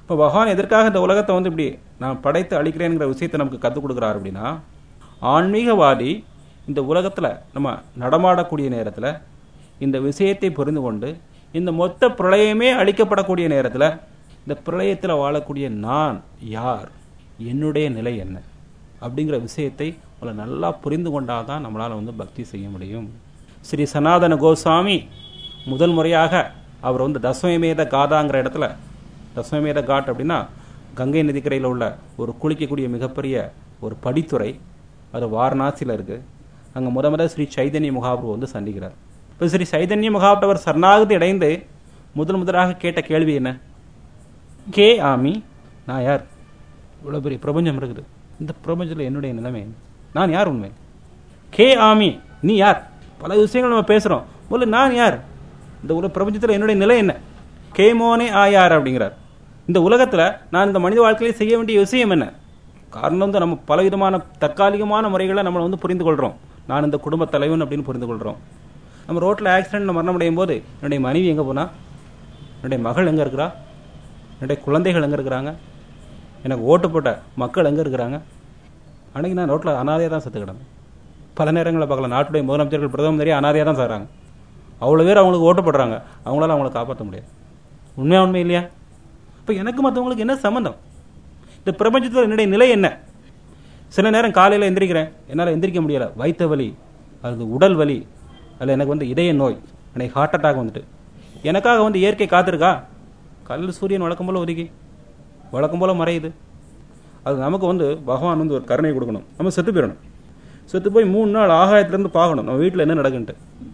இப்போ பகவான் எதற்காக இந்த உலகத்தை வந்து இப்படி நான் படைத்து அழிக்கிறேங்கிற விஷயத்தை நமக்கு கற்றுக் கொடுக்குறாரு அப்படின்னா ஆன்மீகவாதி இந்த உலகத்தில் நம்ம நடமாடக்கூடிய நேரத்தில் இந்த விஷயத்தை புரிந்து கொண்டு இந்த மொத்த பிரளயமே அழிக்கப்படக்கூடிய நேரத்தில் இந்த பிரளயத்தில் வாழக்கூடிய நான் யார் என்னுடைய நிலை என்ன அப்படிங்கிற விஷயத்தை உங்களை நல்லா புரிந்து கொண்டால் தான் நம்மளால் வந்து பக்தி செய்ய முடியும் ஸ்ரீ சனாதன கோஸ்வாமி முதல் முறையாக அவர் வந்து தசமேத காதாங்கிற இடத்துல தசமேத காட் அப்படின்னா கங்கை நதிக்கரையில் உள்ள ஒரு குளிக்கக்கூடிய மிகப்பெரிய ஒரு படித்துறை அது வாரணாசியில் இருக்குது அங்கே முத முத ஸ்ரீ சைதன்ய மகாபுரு வந்து சந்திக்கிறார் இப்போ ஸ்ரீ சைதன்ய மகாபுரவர் சரணாகதி அடைந்து முதல் முதலாக கேட்ட கேள்வி என்ன கே ஆமி நான் யார் இவ்வளோ பெரிய பிரபஞ்சம் இருக்குது இந்த பிரபஞ்சத்தில் என்னுடைய நிலைமை என்ன? நான் யார் உண்மை கே ஆமி நீ யார் பல விஷயங்கள் நம்ம பேசுகிறோம் முதல்ல நான் யார் இந்த உலக பிரபஞ்சத்தில் என்னுடைய நிலை என்ன கேமோனே ஆயார் அப்படிங்கிறார் இந்த உலகத்தில் நான் இந்த மனித வாழ்க்கையில் செய்ய வேண்டிய விஷயம் என்ன காரணம் வந்து நம்ம பலவிதமான தற்காலிகமான முறைகளை நம்ம வந்து புரிந்து கொள்கிறோம் நான் இந்த குடும்ப தலைவன் அப்படின்னு புரிந்து கொள்கிறோம் நம்ம ரோட்டில் ஆக்சிடென்ட் மரணம் அடையும் போது என்னுடைய மனைவி எங்கே போனா என்னுடைய மகள் எங்கே இருக்கிறா என்னுடைய குழந்தைகள் எங்கே இருக்கிறாங்க எனக்கு ஓட்டு போட்ட மக்கள் எங்கே இருக்கிறாங்க அன்னைக்கு நான் ரோட்டில் அனாதையாக தான் செத்து கிடந்தேன் பல நேரங்களில் பார்க்கலாம் நாட்டுடைய முதலமைச்சர்கள் பிரதம மந்திரி அனாதையாக தான் சாகிறாங்க அவ்வளோ பேர் அவங்களுக்கு ஓட்டு போடுறாங்க அவங்களால அவங்கள காப்பாற்ற முடியாது உண்மையா உண்மை இல்லையா இப்போ எனக்கு மற்றவங்களுக்கு என்ன சம்மந்தம் இந்த பிரபஞ்சத்தில் என்னுடைய நிலை என்ன சில நேரம் காலையில் எந்திரிக்கிறேன் என்னால் எந்திரிக்க முடியல வயிற்று வலி அது உடல் வலி அதில் எனக்கு வந்து இதய நோய் எனக்கு ஹார்ட் அட்டாக் வந்துட்டு எனக்காக வந்து இயற்கை காத்திருக்கா காலையில் சூரியன் வழக்கம் போல் ஒதுக்கி வழக்கம் போல் மறையுது அது நமக்கு வந்து பகவான் வந்து ஒரு கருணை கொடுக்கணும் நம்ம செத்து போயிடணும் செத்து போய் மூணு நாள் ஆகாயத்துலேருந்து பார்க்கணும் நம்ம வீட்டில் என்ன நடக்குன்ட்டு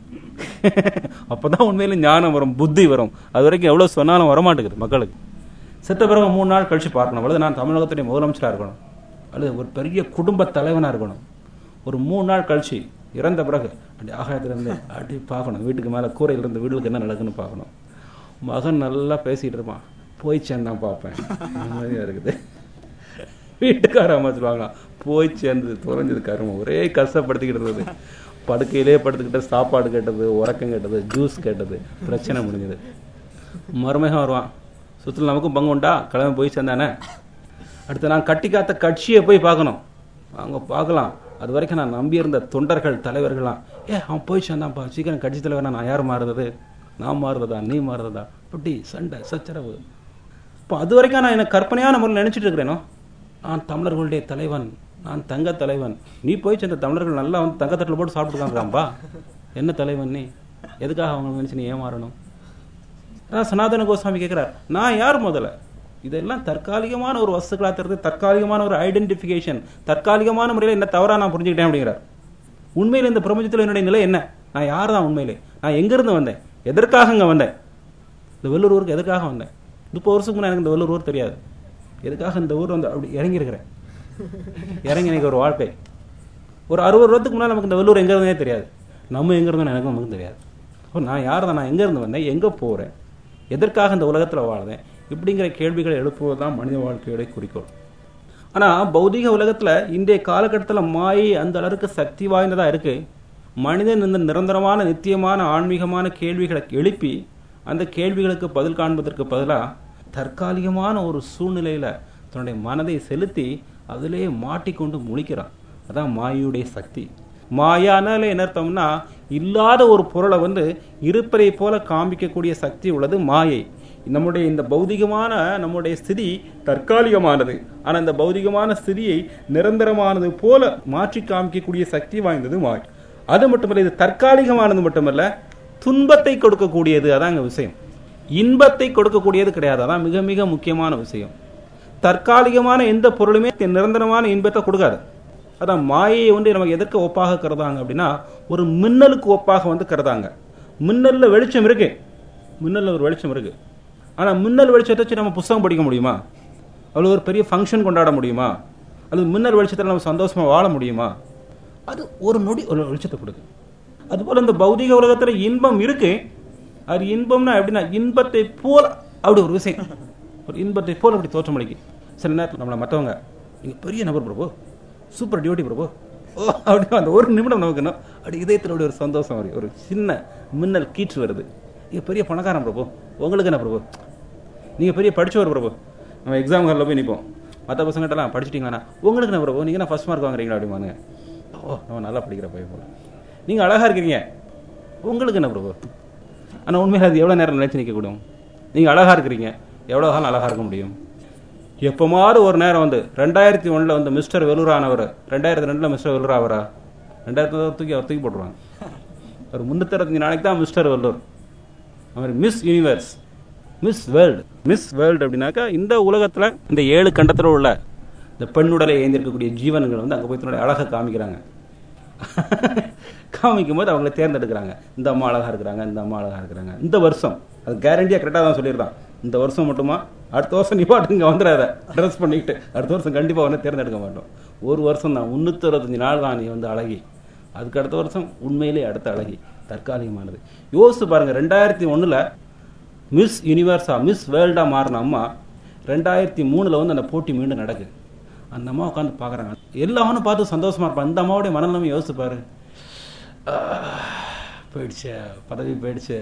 அப்போ தான் உண்மையில ஞானம் வரும் புத்தி வரும் அது வரைக்கும் எவ்வளோ சொன்னாலும் வரமாட்டேங்குது மக்களுக்கு செத்த பிறகு மூணு நாள் கழிச்சு பார்க்கணும் அல்லது நான் தமிழகத்துடைய முதலமைச்சராக இருக்கணும் அல்லது ஒரு பெரிய குடும்ப தலைவனாக இருக்கணும் ஒரு மூணு நாள் கழிச்சு இறந்த பிறகு அப்படி ஆகாயத்துலேருந்து அப்படி பார்க்கணும் வீட்டுக்கு மேலே கூரையிலிருந்து வீடுகளுக்கு என்ன நடக்குன்னு பார்க்கணும் மகன் நல்லா பேசிகிட்டு இருப்பான் போய் சேர்ந்தான் பார்ப்பேன் அந்த மாதிரியா இருக்குது வீட்டுக்கார அம்மா சொல்லுவாங்களா போய் சேர்ந்தது தொலைஞ்சது கருமம் ஒரே கஷ்டப்படுத்திக்கிட்டு இருந்தது படுக்கையிலே படுத்துக்கிட்ட சாப்பாடு கேட்டது உறக்கம் கேட்டது ஜூஸ் கேட்டது பிரச்சனை முடிஞ்சது மருமகன் வருவான் சுற்றுல நமக்கும் பங்கு உண்டா கிளம்பி போய் சேர்ந்தானே அடுத்து நான் கட்டி காத்த கட்சியை போய் பார்க்கணும் அவங்க பார்க்கலாம் அது வரைக்கும் நான் நம்பியிருந்த தொண்டர்கள் தலைவர்கள்லாம் ஏ அவன் போய் சேர்ந்தான்ப்பா சீக்கிரம் கட்சி தலைவனா நான் யார் மாறுறது நான் மாறுறதா நீ மாறுறதா இப்படி சண்டை சச்சரவு இப்போ அது வரைக்கும் நான் எனக்கு கற்பனையான முறையில் நினச்சிட்டு இருக்கிறேனோ நான் தமிழர்களுடைய தலைவன் நான் தங்க தலைவன் நீ போய் சேர்ந்த தமிழர்கள் நல்லா வந்து தங்கத்தட்டில் போட்டு சாப்பிட்டுருக்காங்கப்பா என்ன தலைவன் நீ எதுக்காக அவங்க நினச்சி நீ ஏமாறணும் அதான் சனாதன கோஸ்வாமி கேட்குறார் நான் யார் முதல்ல இதெல்லாம் தற்காலிகமான ஒரு வஸ்துக்களாக தருது தற்காலிகமான ஒரு ஐடென்டிஃபிகேஷன் தற்காலிகமான முறையில் என்ன தவறாக நான் புரிஞ்சுக்கிட்டேன் அப்படிங்கிறார் உண்மையில் இந்த பிரபஞ்சத்தில் என்னுடைய நிலை என்ன நான் யார் தான் உண்மையிலே நான் எங்கேருந்து வந்தேன் எதற்காக இங்கே வந்தேன் இந்த வெள்ளூர் ஊருக்கு எதுக்காக வந்தேன் முப்பது வருஷத்துக்கு முன்னாடி எனக்கு இந்த வெள்ளூர் ஊர் தெரியாது எதுக்காக இந்த ஊர் வந்து அப்படி இறங்கியிருக்கிறேன் இறங்கி எனக்கு ஒரு வாழ்க்கை ஒரு அறுபது வருடத்துக்கு முன்னால் நமக்கு இந்த வெள்ளூர் எங்கே இருந்தே தெரியாது நம்ம எங்கே இருந்தோம் எனக்கும் நமக்கு தெரியாது அப்போ நான் யார் தான் நான் எங்கேருந்து வந்தேன் எங்கே போகிறேன் எதற்காக இந்த உலகத்தில் வாழ்ந்தேன் இப்படிங்கிற கேள்விகளை எழுப்புவது தான் மனித வாழ்க்கையுடைய குறிக்கோள் ஆனால் பௌதிக உலகத்தில் இன்றைய காலகட்டத்தில் மாயை அந்த அளவுக்கு சக்தி வாய்ந்ததாக இருக்குது மனிதன் இந்த நிரந்தரமான நித்தியமான ஆன்மீகமான கேள்விகளை எழுப்பி அந்த கேள்விகளுக்கு பதில் காண்பதற்கு பதிலாக தற்காலிகமான ஒரு சூழ்நிலையில் தன்னுடைய மனதை செலுத்தி அதிலேயே மாட்டிக்கொண்டு முழிக்கிறான் அதான் மாயுடைய சக்தி மாயானால என்ன அர்த்தம்னா இல்லாத ஒரு பொருளை வந்து இருப்பதை போல காண்பிக்கக்கூடிய சக்தி உள்ளது மாயை நம்முடைய இந்த பௌதிகமான நம்முடைய ஸ்திதி தற்காலிகமானது ஆனால் இந்த பௌதிகமான ஸ்திதியை நிரந்தரமானது போல மாற்றி காமிக்கக்கூடிய சக்தி வாய்ந்தது மாய் அது மட்டுமல்ல இது தற்காலிகமானது மட்டுமல்ல துன்பத்தை கொடுக்கக்கூடியது அதான் அங்கே விஷயம் இன்பத்தை கொடுக்கக்கூடியது கிடையாது அதான் மிக மிக முக்கியமான விஷயம் தற்காலிகமான எந்த பொருளுமே நிரந்தரமான இன்பத்தை கொடுக்காது அதான் மாயையை வந்து நமக்கு எதற்கு ஒப்பாக கருதாங்க அப்படின்னா ஒரு மின்னலுக்கு ஒப்பாக வந்து கருதாங்க மின்னலில் வெளிச்சம் இருக்கு மின்னலில் ஒரு வெளிச்சம் இருக்கு ஆனால் மின்னல் வெளிச்சத்தை வச்சு நம்ம புஸ்தகம் படிக்க முடியுமா அவ்வளோ ஒரு பெரிய ஃபங்க்ஷன் கொண்டாட முடியுமா அல்லது மின்னல் வெளிச்சத்தில் நம்ம சந்தோஷமாக வாழ முடியுமா அது ஒரு நொடி ஒரு வெளிச்சத்தை கொடுக்கு அதுபோல் இந்த பௌதிக உலகத்தில் இன்பம் இருக்கு அது இன்பம்னா எப்படின்னா இன்பத்தை போல அப்படி ஒரு விஷயம் ஒரு இன்பத்தை போல அப்படி தோற்றமளிக்கு சில நேரத்தில் நம்மளை மற்றவங்க நீங்கள் பெரிய நபர் பிரபு சூப்பர் டியூட்டி பிரபு ஓ அப்படி அந்த ஒரு நிமிடம் நமக்கு என்ன அப்படி இதயத்தில் அப்படி ஒரு சந்தோஷம் வருது ஒரு சின்ன மின்னல் கீற்று வருது நீங்கள் பெரிய பணக்காரன் பிரபு உங்களுக்கு என்ன பிரபு நீங்கள் பெரிய படித்தவர் பிரபு நம்ம எக்ஸாம் ஹாலில் போய் நிற்போம் மற்ற பசங்கிட்டலாம் படிச்சிட்டிங்களாண்ணா உங்களுக்கு என்ன பிரபு நீங்கள் ஃபஸ்ட் மார்க் வாங்குறீங்களா அப்படிமானுங்க ஓ நம்ம நல்லா படிக்கிற பையன் போல நீங்கள் அழகாக இருக்கிறீங்க உங்களுக்கு என்ன பிரபு ஆனால் உண்மையில் அது எவ்வளோ நேரம் நிலைச்சு நிற்கக்கூடும் நீங்கள் அழகாக இருக்கிறீங்க எவ்வளோ காலம் அழகாக இருக்க முடியும் எப்போமாவது ஒரு நேரம் வந்து ரெண்டாயிரத்தி ஒன்றில் வந்து மிஸ்டர் வெலூரானவர் ரெண்டாயிரத்தி ரெண்டில் மிஸ்டர் வெலூர் ஆவரா ரெண்டாயிரத்தி தூக்கி அவர் தூக்கி போட்டுருவாங்க ஒரு முந்நூற்றி நாளைக்கு தான் மிஸ்டர் வெல்லூர் அவர் miss universe miss world miss world அப்படின்னாக்கா இந்த உலகத்தில் இந்த ஏழு கண்டத்தில் உள்ள இந்த பெண்ணுடலை ஏந்திருக்கக்கூடிய ஜீவன்கள் வந்து அங்கே போய் தன்னுடைய அழகை காமிக்கிறாங்க காமிக்கும் போது அவங்கள தேர்ந்தெடுக்கிறாங்க இந்த அம்மா அழகாக இருக்கிறாங்க இந்த அம்மா அழகாக இருக்கிறாங்க இந்த வருஷம் அது கேரண்டியாக கரெக்டாக தான் சொல்லிடுறான் இந்த வருஷம் மட்டுமா அடுத்த வருஷம் நீ பாட்டு இங்கே வந்துடாத ட்ரெஸ் பண்ணிக்கிட்டு அடுத்த வருஷம் கண்டிப்பாக வந்து தேர்ந்தெடுக்க மாட்டோம் ஒரு வருஷம் தான் முந்நூற்றி அறுபத்தஞ்சு நாள் தான் நீ வந்து அழகி அதுக்கு அடுத்த வருஷம் உண்மையிலே அடுத்த அழகி தற்காலிகமானது யோசிச்சு பாருங்க ரெண்டாயிரத்தி ஒன்றில் மிஸ் யூனிவர்ஸா மிஸ் வேர்ல்டாக மாறின அம்மா ரெண்டாயிரத்தி மூணில் வந்து அந்த போட்டி மீண்டும் நடக்குது அந்த அம்மா உட்காந்து பார்க்குறாங்க எல்லாரும் பார்த்து சந்தோஷமா இருப்பான் இந்த அம்மாவுடைய மனநிலைமை யோசிச்சு பாரு போயிடுச்சு பதவி போயிடுச்சு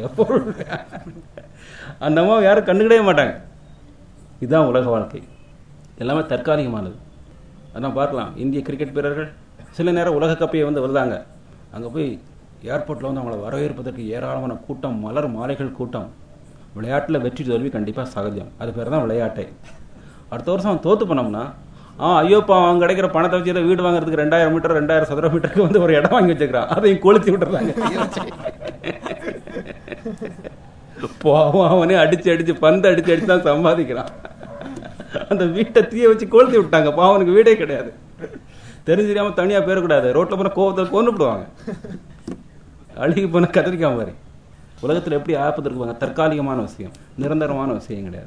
அந்த அம்மாவை யாரும் கண்டுக்கிடவே மாட்டாங்க இதுதான் உலக வாழ்க்கை எல்லாமே தற்காலிகமானது அதான் பார்க்கலாம் இந்திய கிரிக்கெட் வீரர்கள் சில நேரம் உலக கப்பையை வந்து வருதாங்க அங்கே போய் ஏர்போர்ட்டில் வந்து அவங்கள வரவேற்பதற்கு ஏராளமான கூட்டம் மலர் மாலைகள் கூட்டம் விளையாட்டில் வெற்றி தோல்வி கண்டிப்பாக சகஜம் அது பேர் தான் விளையாட்டை அடுத்த வருஷம் அவன் தோத்து போனோம்னா ஆ ஐயோப்பா அவன் கிடைக்கிற பணத்தை வச்சு ஏதோ வீடு வாங்குறதுக்கு ரெண்டாயிரம் மீட்டர் ரெண்டாயிரம் சதுர மீட்டருக்கு வந்து ஒரு இடம் வாங்கி வச்சுக்கிறான் அதையும் கொளுத்தி விட்டுறாங்க போவான் அவனே அடிச்சு அடிச்சு பந்து அடிச்சு அடிச்சு தான் சம்பாதிக்கிறான் அந்த வீட்டை தீய வச்சு கொளுத்தி விட்டாங்க பாவனுக்கு வீடே கிடையாது தெரிஞ்சிடாம தனியா பேரக்கூடாது ரோட்ல போன கோவத்தை கொண்டு விடுவாங்க அழுகி போன கத்திரிக்காய் மாதிரி உலகத்தில் எப்படி ஆபத்து இருக்குவாங்க தற்காலிகமான விஷயம் நிரந்தரமான விஷயம் கிடையாது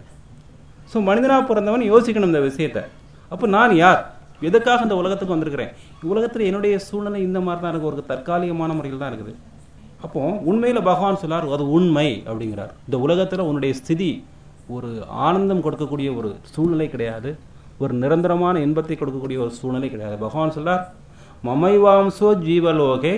ஸோ மனிதனாக பிறந்தவன் யோசிக்கணும் இந்த விஷயத்தை அப்போ நான் யார் எதுக்காக இந்த உலகத்துக்கு வந்திருக்கிறேன் உலகத்தில் என்னுடைய சூழ்நிலை இந்த மாதிரி தான் இருக்கு ஒரு தற்காலிகமான முறையில் தான் இருக்குது அப்போ உண்மையில் பகவான் சொல்லார் அது உண்மை அப்படிங்கிறார் இந்த உலகத்தில் உன்னுடைய ஸ்திதி ஒரு ஆனந்தம் கொடுக்கக்கூடிய ஒரு சூழ்நிலை கிடையாது ஒரு நிரந்தரமான இன்பத்தை கொடுக்கக்கூடிய ஒரு சூழ்நிலை கிடையாது பகவான் சொல்லார் மமைவாம்சோ ஜீவலோகே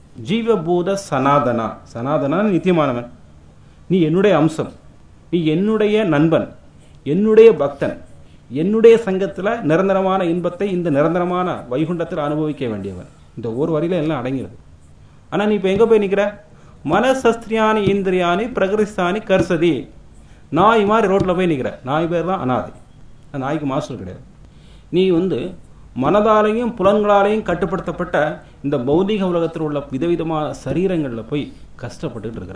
ஜீவபூத சனாதனா சனாதனா நித்தியமானவன் நீ என்னுடைய அம்சம் நீ என்னுடைய நண்பன் என்னுடைய பக்தன் என்னுடைய சங்கத்தில் நிரந்தரமான இன்பத்தை இந்த நிரந்தரமான வைகுண்டத்தில் அனுபவிக்க வேண்டியவன் இந்த ஒரு வரியில எல்லாம் அடங்கிடுது ஆனால் நீ இப்போ எங்கே போய் நிற்கிற மனசஸ்திரியானி இந்திரியானி பிரகிருஸ்தானி கர்சதி நாய் மாதிரி ரோட்டில் போய் நிற்கிற நாய் பேர் தான் அனாதை அந்த நாய்க்கு மாஸ்டர் கிடையாது நீ வந்து மனதாலையும் புலன்களாலையும் கட்டுப்படுத்தப்பட்ட இந்த பௌதிக உலகத்தில் உள்ள விதவிதமான சரீரங்களில் போய் கஷ்டப்பட்டுட்டு இருக்கிற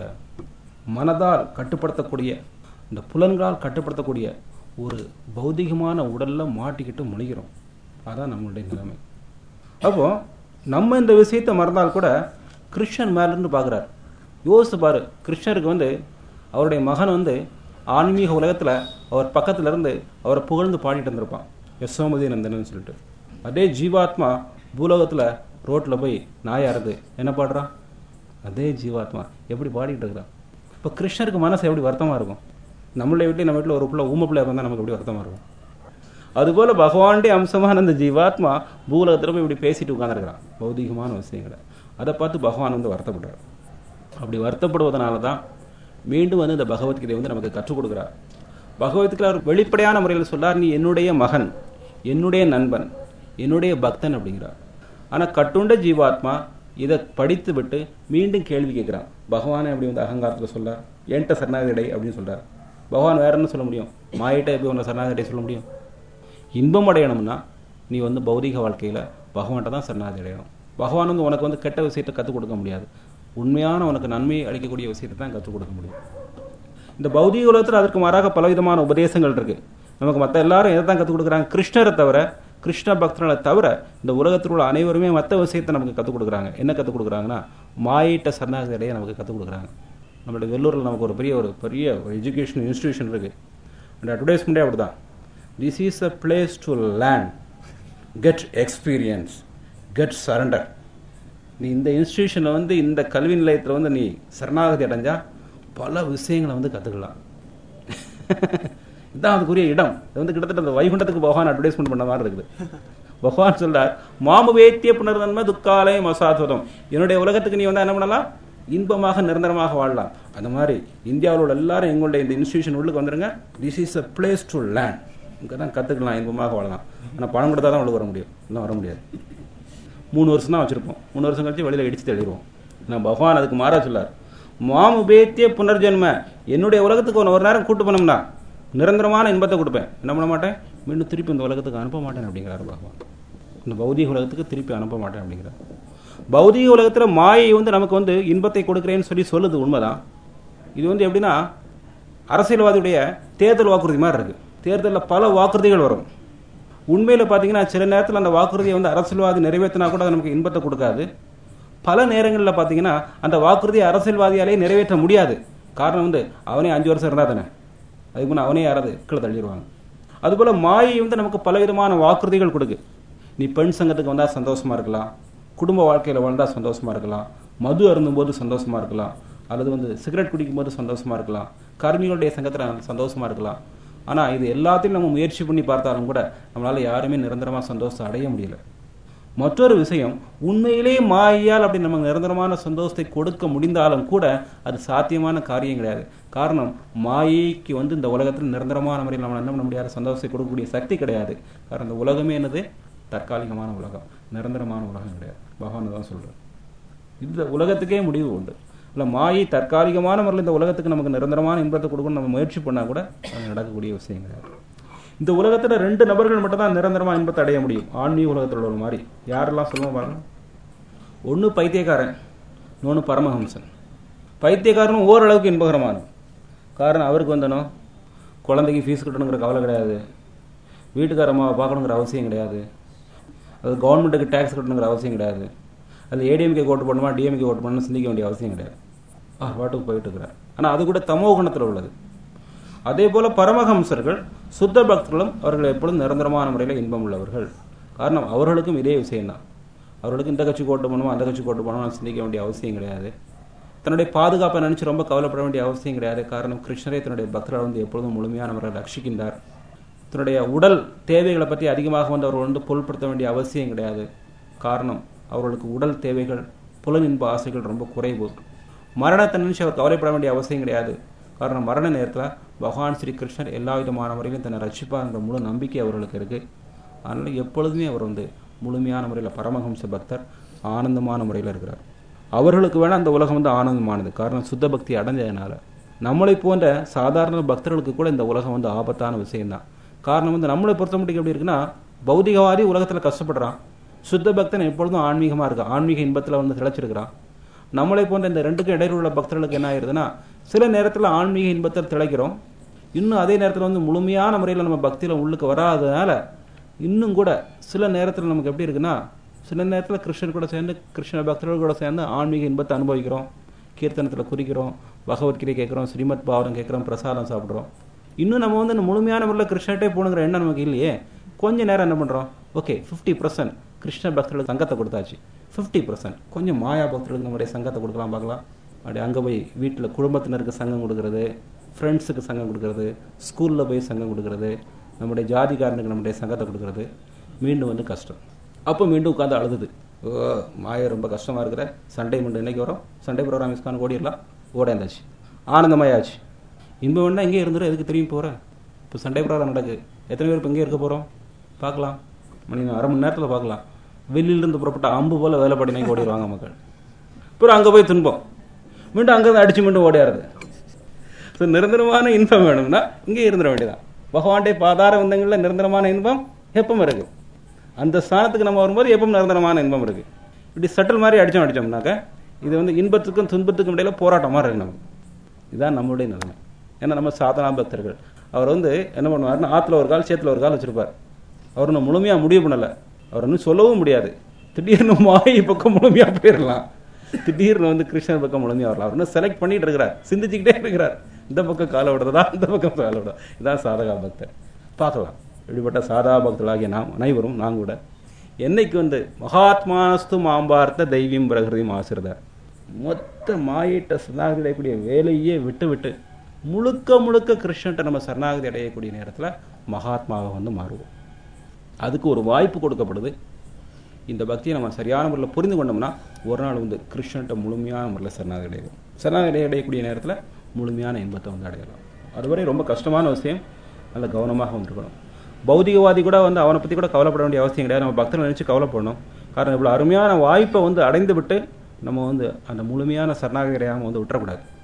மனதால் கட்டுப்படுத்தக்கூடிய இந்த புலன்களால் கட்டுப்படுத்தக்கூடிய ஒரு பௌதிகமான உடலில் மாட்டிக்கிட்டு முழிகிறோம் அதான் நம்மளுடைய நிலைமை அப்போ நம்ம இந்த விஷயத்தை மறந்தால் கூட கிருஷ்ணன் மேலேருந்து பார்க்குறாரு யோசிச்சு பாரு கிருஷ்ணருக்கு வந்து அவருடைய மகன் வந்து ஆன்மீக உலகத்தில் அவர் பக்கத்துல இருந்து அவரை புகழ்ந்து பாடிட்டு இருந்திருப்பான் யசோமதி நந்தனன்னு சொல்லிட்டு அதே ஜீவாத்மா பூலோகத்தில் ரோட்டில் போய் நாயாருது என்ன பாடுறான் அதே ஜீவாத்மா எப்படி பாடிட்டு இருக்கிறான் இப்போ கிருஷ்ணருக்கு மனசு எப்படி வருத்தமாக இருக்கும் நம்மளுடைய வீட்டில் நம்ம வீட்டில் ஒரு பிள்ளை ஊம பிள்ளை இருந்தால் நமக்கு எப்படி வருத்தமாக இருக்கும் அதுபோல் பகவானுடைய அம்சமான அந்த ஜீவாத்மா பூலகத்தில் போய் இப்படி பேசிட்டு உட்காந்துருக்கிறான் பௌதிகமான விஷயங்களை அதை பார்த்து பகவான் வந்து வருத்தப்படுறார் அப்படி வருத்தப்படுவதனால தான் மீண்டும் வந்து இந்த பகவத்கீதை வந்து நமக்கு கற்றுக் கொடுக்குறார் பகவத்கீதை அவர் வெளிப்படையான முறையில் சொல்லார் நீ என்னுடைய மகன் என்னுடைய நண்பன் என்னுடைய பக்தன் அப்படிங்கிறார் ஆனால் கட்டுண்ட ஜீவாத்மா இதை படித்து விட்டு மீண்டும் கேள்வி கேட்குறான் பகவானை எப்படி வந்து அகங்காரத்தில் சொல்லார் என்கிட்ட சரணாகதி அப்படின்னு சொல்றார் பகவான் வேற என்ன சொல்ல முடியும் மாயிட்ட எப்படி உன்னை சரணாகதி சொல்ல முடியும் இன்பம் அடையணும்னா நீ வந்து பௌதிக வாழ்க்கையில் பகவான்கிட்ட தான் சரணாகதி அடையணும் பகவான் வந்து உனக்கு வந்து கெட்ட விஷயத்தை கற்றுக் கொடுக்க முடியாது உண்மையான உனக்கு நன்மை அளிக்கக்கூடிய விஷயத்தை தான் கற்றுக் கொடுக்க முடியும் இந்த பௌதிக உலகத்தில் அதற்கு மாறாக பலவிதமான உபதேசங்கள் இருக்கு நமக்கு மற்ற எல்லாரும் எதை தான் கற்றுக் கொடுக்குறாங்க கிருஷ்ணரை தவிர கிருஷ்ண பக்தர்களை தவிர இந்த உலகத்தில் உள்ள அனைவருமே மற்ற விஷயத்தை நமக்கு கற்றுக் கொடுக்குறாங்க என்ன கற்றுக் கொடுக்குறாங்கன்னா மாயிட்ட சரணாகதி அடைய நமக்கு கற்றுக் கொடுக்குறாங்க நம்மளுடைய வெள்ளூரில் நமக்கு ஒரு பெரிய ஒரு பெரிய ஒரு எஜுகேஷன் இன்ஸ்டிடியூஷன் இருக்கு அந்த அட்வர்டைஸ்மெண்ட்டே அப்படி தான் this is a place to learn get experience get surrender நீ இந்த இன்ஸ்டிடியூஷனில் வந்து இந்த கல்வி நிலையத்தில் வந்து நீ சரணாகதி அடைஞ்சா பல விஷயங்களை வந்து கற்றுக்கலாம் இதுதான் அதுக்குரிய இடம் இது வந்து கிட்டத்தட்ட அந்த வைகுண்டத்துக்கு பகவான் அட்வர்டைஸ்மெண்ட் பண்ண மாதிரி இருக்குது பகவான் சொல்றார் மாமு வேத்திய புனர்தன்ம துக்காலயம் அசாதுவதம் என்னுடைய உலகத்துக்கு நீ வந்து என்ன பண்ணலாம் இன்பமாக நிரந்தரமாக வாழலாம் அந்த மாதிரி இந்தியாவில் உள்ள எல்லாரும் எங்களுடைய இந்த இன்ஸ்டிடியூஷன் உள்ளுக்கு வந்துருங்க this is a place to learn இங்கே தான் கற்றுக்கலாம் இன்பமாக வாழலாம் ஆனால் பணம் கொடுத்தா தான் உள்ள வர முடியும் இல்லை வர முடியாது மூணு வருஷம் தான் வச்சுருப்போம் மூணு வருஷம் கழிச்சு வெளியில் இடிச்சு தள்ளிடுவோம் நான் பகவான் அதுக்கு மாறா சொல்லார் மாமு பேத்திய புனர்ஜென்ம என்னுடைய உலகத்துக்கு ஒரு ஒரு நேரம் கூட்டு போனோம்னா நிரந்தரமான இன்பத்தை கொடுப்பேன் என்ன பண்ண மாட்டேன் மீண்டும் திருப்பி இந்த உலகத்துக்கு அனுப்ப மாட்டேன் அப்படிங்கிறார் பகவான் இந்த பௌதிக உலகத்துக்கு திருப்பி அனுப்ப மாட்டேன் அப்படிங்கிறார் பௌதிக உலகத்தில் மாயை வந்து நமக்கு வந்து இன்பத்தை கொடுக்குறேன்னு சொல்லி சொல்லுது உண்மைதான் இது வந்து எப்படின்னா அரசியல்வாதியுடைய தேர்தல் வாக்குறுதி மாதிரி இருக்கு தேர்தலில் பல வாக்குறுதிகள் வரும் உண்மையில் பார்த்தீங்கன்னா சில நேரத்தில் அந்த வாக்குறுதியை வந்து அரசியல்வாதி நிறைவேற்றினா கூட அது நமக்கு இன்பத்தை கொடுக்காது பல நேரங்களில் பார்த்தீங்கன்னா அந்த வாக்குறுதியை அரசியல்வாதியாலே நிறைவேற்ற முடியாது காரணம் வந்து அவனே அஞ்சு வருஷம் இருந்தா தானே அதுக்கு முன்னே அவனே யாராவது கீழே தள்ளிடுவாங்க அதுபோல் மாயை வந்து நமக்கு பலவிதமான வாக்குறுதிகள் கொடுக்கு நீ பெண் சங்கத்துக்கு வந்தால் சந்தோஷமா இருக்கலாம் குடும்ப வாழ்க்கையில் வாழ்ந்தால் சந்தோஷமா இருக்கலாம் மது அருந்தும்போது சந்தோஷமா இருக்கலாம் அல்லது வந்து சிகரெட் குடிக்கும்போது சந்தோஷமா இருக்கலாம் கர்மிகளுடைய சங்கத்தில் சந்தோஷமா இருக்கலாம் ஆனால் இது எல்லாத்தையும் நம்ம முயற்சி பண்ணி பார்த்தாலும் கூட நம்மளால யாருமே நிரந்தரமாக சந்தோஷத்தை அடைய முடியல மற்றொரு விஷயம் உண்மையிலே மாயால் அப்படி நமக்கு நிரந்தரமான சந்தோஷத்தை கொடுக்க முடிந்தாலும் கூட அது சாத்தியமான காரியம் கிடையாது காரணம் மாயைக்கு வந்து இந்த உலகத்தில் நிரந்தரமான முறையில் நம்ம என்ன பண்ண முடியாத சந்தோஷத்தை கொடுக்கக்கூடிய சக்தி கிடையாது காரணம் இந்த உலகமே என்னது தற்காலிகமான உலகம் நிரந்தரமான உலகம் கிடையாது பகவான் தான் சொல்றார் இந்த உலகத்துக்கே முடிவு உண்டு இல்லை மாயை தற்காலிகமான முறையில் இந்த உலகத்துக்கு நமக்கு நிரந்தரமான இன்பத்தை கொடுக்கணும் நம்ம முயற்சி பண்ணால் கூட அது நடக்கக்கூடிய விஷயம் கிடையாது இந்த உலகத்தில் ரெண்டு நபர்கள் மட்டும் தான் நிரந்தரமாக இன்பத்தை அடைய முடியும் ஆன்மீக உலகத்தில் உள்ள மாதிரி யாரெல்லாம் சொல்லுவோம் பாருங்க ஒன்று பைத்தியக்காரன் இன்னொன்று பரமஹம்சன் பைத்தியக்காரனும் ஓரளவுக்கு இன்பகரமானது காரணம் அவருக்கு வந்தனும் குழந்தைக்கு ஃபீஸ் கட்டணுங்கிற கவலை கிடையாது வீட்டுக்காரம்மாவை பார்க்கணுங்கிற அவசியம் கிடையாது அது கவர்மெண்ட்டுக்கு டேக்ஸ் கட்டணுங்கிற அவசியம் கிடையாது அது ஏடிஎம்கே ஓட்டு பண்ணணுமா டிஎம்கே ஓட்டு பண்ணணும் சிந்திக்க வேண்டிய அவசியம் கிடையாது ஆ பாட்டுக்கு போயிட்டு இருக்கிறார் ஆனால் அது கூட தமோ குணத்தில் உள்ளது அதே போல பரமஹம்சர்கள் சுத்த பக்தர்களும் அவர்கள் எப்பொழுதும் நிரந்தரமான முறையில் இன்பம் உள்ளவர்கள் காரணம் அவர்களுக்கும் இதே விஷயம்தான் அவர்களுக்கு இந்த கட்சி கோட்டு பண்ணணும் அந்த கட்சி கோட்டு பண்ணணும் சிந்திக்க வேண்டிய அவசியம் கிடையாது தன்னுடைய பாதுகாப்பை நினைச்சு ரொம்ப கவலைப்பட வேண்டிய அவசியம் கிடையாது காரணம் கிருஷ்ணரே தன்னுடைய பக்தர்கள் வந்து எப்பொழுதும் முழுமையான முறையில் ரட்சிக்கின்றார் தன்னுடைய உடல் தேவைகளை பற்றி அதிகமாக வந்து அவர் வந்து பொருட்படுத்த வேண்டிய அவசியம் கிடையாது காரணம் அவர்களுக்கு உடல் தேவைகள் புலனின்ப ஆசைகள் ரொம்ப குறைவு மரணத்தை நினைச்சு அவர் கவலைப்பட வேண்டிய அவசியம் கிடையாது காரணம் மரண நேரத்தில் பகவான் ஸ்ரீ கிருஷ்ணர் எல்லா விதமான முறையிலும் தன்னை ரட்சிப்பாங்கிற முழு நம்பிக்கை அவர்களுக்கு இருக்கு அதனால எப்பொழுதுமே அவர் வந்து முழுமையான முறையில் பரமஹம்ச பக்தர் ஆனந்தமான முறையில் இருக்கிறார் அவர்களுக்கு வேணால் அந்த உலகம் வந்து ஆனந்தமானது காரணம் சுத்த பக்தி அடைஞ்சதுனால நம்மளை போன்ற சாதாரண பக்தர்களுக்கு கூட இந்த உலகம் வந்து ஆபத்தான விஷயம்தான் காரணம் வந்து நம்மளை பொறுத்த மட்டும் எப்படி இருக்குன்னா பௌதிகவாதி உலகத்தில் கஷ்டப்படுறான் சுத்த பக்தன் எப்பொழுதும் ஆன்மீகமாக இருக்கான் ஆன்மீக இன்பத்தில் வந்து திளைச்சிருக்கிறான் நம்மளை போன்ற இந்த ரெண்டுக்கும் இடையில உள்ள பக்தர்களுக்கு என்ன ஆயிருதுன்னா சில நேரத்தில் ஆன்மீக இன்பத்தில் திளைக்கிறோம் இன்னும் அதே நேரத்தில் வந்து முழுமையான முறையில் நம்ம பக்தியில் உள்ளுக்கு வராதனால இன்னும் கூட சில நேரத்தில் நமக்கு எப்படி இருக்குன்னா சில நேரத்தில் கிருஷ்ணன் கூட சேர்ந்து கிருஷ்ண பக்தர்கள் கூட சேர்ந்து ஆன்மீக இன்பத்தை அனுபவிக்கிறோம் கீர்த்தனத்தில் குறிக்கிறோம் பகவத்கீதை கேட்குறோம் ஸ்ரீமத் பாவனம் கேட்குறோம் பிரசாதம் சாப்பிட்றோம் இன்னும் நம்ம வந்து இந்த முழுமையான முறையில் கிருஷ்ணர்கிட்டே போகணுங்கிற எண்ணம் நமக்கு இல்லையே கொஞ்ச நேரம் என்ன பண்ணுறோம் ஓகே ஃபிஃப்டி பர்சன்ட் கிருஷ்ண பக்தர்களுக்கு சங்கத்தை கொடுத்தாச்சு ஃபிஃப்டி பர்சன்ட் கொஞ்சம் மாயா பக்தர்களுக்கு நம்முடைய சங்கத்தை கொடுக்கலாம் பார்க்கலாம் அப்படி அங்கே போய் வீட்டில் குடும்பத்தினருக்கு சங்கம் கொடுக்கறது ஃப்ரெண்ட்ஸுக்கு சங்கம் கொடுக்கறது ஸ்கூலில் போய் சங்கம் கொடுக்கறது நம்முடைய ஜாதிக்காரனுக்கு நம்முடைய சங்கத்தை கொடுக்கறது மீண்டும் வந்து கஷ்டம் அப்போ மீண்டும் உட்காந்து அழுதுது ஓ மாயா ரொம்ப கஷ்டமாக இருக்கிற சண்டே மண்டு இன்னைக்கு வரும் சண்டே ப்ரோக்ராம் மிஸ்கான் ஓடிடலாம் ஓடாந்தாச்சு ஆனந்தமாயாச்சு இன்பம் வேணா இங்கே இருந்துடும் எதுக்கு திரும்பி போகிறேன் இப்போ சண்டே ப்ரோக்ராம் நடக்குது எத்தனை பேர் இப்போ இங்கே இருக்க போகிறோம் பார்க்கலாம் மணி அரை மணி நேரத்தில் பார்க்கலாம் வெளியிலிருந்து புறப்பட்ட அம்பு போல் வேலை படினாக்கி ஓடிடுவாங்க மக்கள் அப்புறம் அங்கே போய் துன்பம் மீண்டும் அங்கே அடிச்சு மீண்டும் ஓடியாருது ஸோ நிரந்தரமான இன்பம் வேணும்னா இங்கே இருந்துட வேண்டியதான் பகவான்டே பாதார வந்தங்களில் நிரந்தரமான இன்பம் எப்பவும் இருக்கு அந்த ஸ்தானத்துக்கு நம்ம வரும்போது எப்பவும் நிரந்தரமான இன்பம் இருக்கு இப்படி சட்டல் மாதிரி அடிச்சோம் அடிச்சோம்னாக்க இது வந்து இன்பத்துக்கும் துன்பத்துக்கும் இடையில போராட்டமாக இருக்கு நமக்கு இதுதான் நம்மளுடைய நிலைமை ஏன்னா நம்ம சாதனா பக்தர்கள் அவர் வந்து என்ன பண்ணுவாருன்னா ஆற்றுல ஒரு கால் சேத்துல ஒரு கால் வச்சிருப்பார் அவர் இன்னும் முழுமையாக முடிவு பண்ணலை அவர் இன்னும் சொல்லவும் முடியாது திடீர்னு மாயை பக்கம் முழுமையாக போயிடலாம் திடீர்னு வந்து கிருஷ்ணர் பக்கம் முழுமையாக வரலாம் அவர் இன்னும் செலக்ட் பண்ணிட்டு இருக்கிறார் சிந்திச்சுக்கிட்டே இருக்கிறார் இந்த பக்கம் காலை விடுறதா இந்த பக்கம் காலை விடுறதா இதான் சாதகா பக்தர் பார்க்கலாம் இப்படிப்பட்ட சாதா பக்தர்களாகிய நாம் அனைவரும் நான் கூட என்னைக்கு வந்து மகாத்மானஸ்து மாம்பார்த்த தெய்வீம் பிரகிருதியும் ஆசிரத மொத்த மாயிட்ட சரணாகதி அடையக்கூடிய வேலையே விட்டு விட்டு முழுக்க முழுக்க கிருஷ்ணன்ட்ட நம்ம சரணாகதி அடையக்கூடிய நேரத்தில் மகாத்மாவை வந்து மாறுவோம் அதுக்கு ஒரு வாய்ப்பு கொடுக்கப்படுது இந்த பக்தியை நம்ம சரியான முறையில் புரிந்து கொண்டோம்னா ஒரு நாள் வந்து கிருஷ்ணன்ட்ட முழுமையான முறையில் சரணாகதி அடையும் சரணாகதி அடையக்கூடிய நேரத்தில் முழுமையான இன்பத்தை வந்து அடையலாம் அதுவரை ரொம்ப கஷ்டமான விஷயம் நல்ல கவனமாக வந்துருக்கணும் பௌதிகவாதி கூட வந்து அவனை பற்றி கூட கவலைப்பட வேண்டிய அவசியம் கிடையாது நம்ம பக்தனை நினச்சி கவலைப்படணும் காரணம் இவ்வளோ அருமையான வாய்ப்பை வந்து அடைந்து விட்டு நம்ம வந்து அந்த முழுமையான சரணாகதியாமல் வந்து விட்டுறக்கூடாது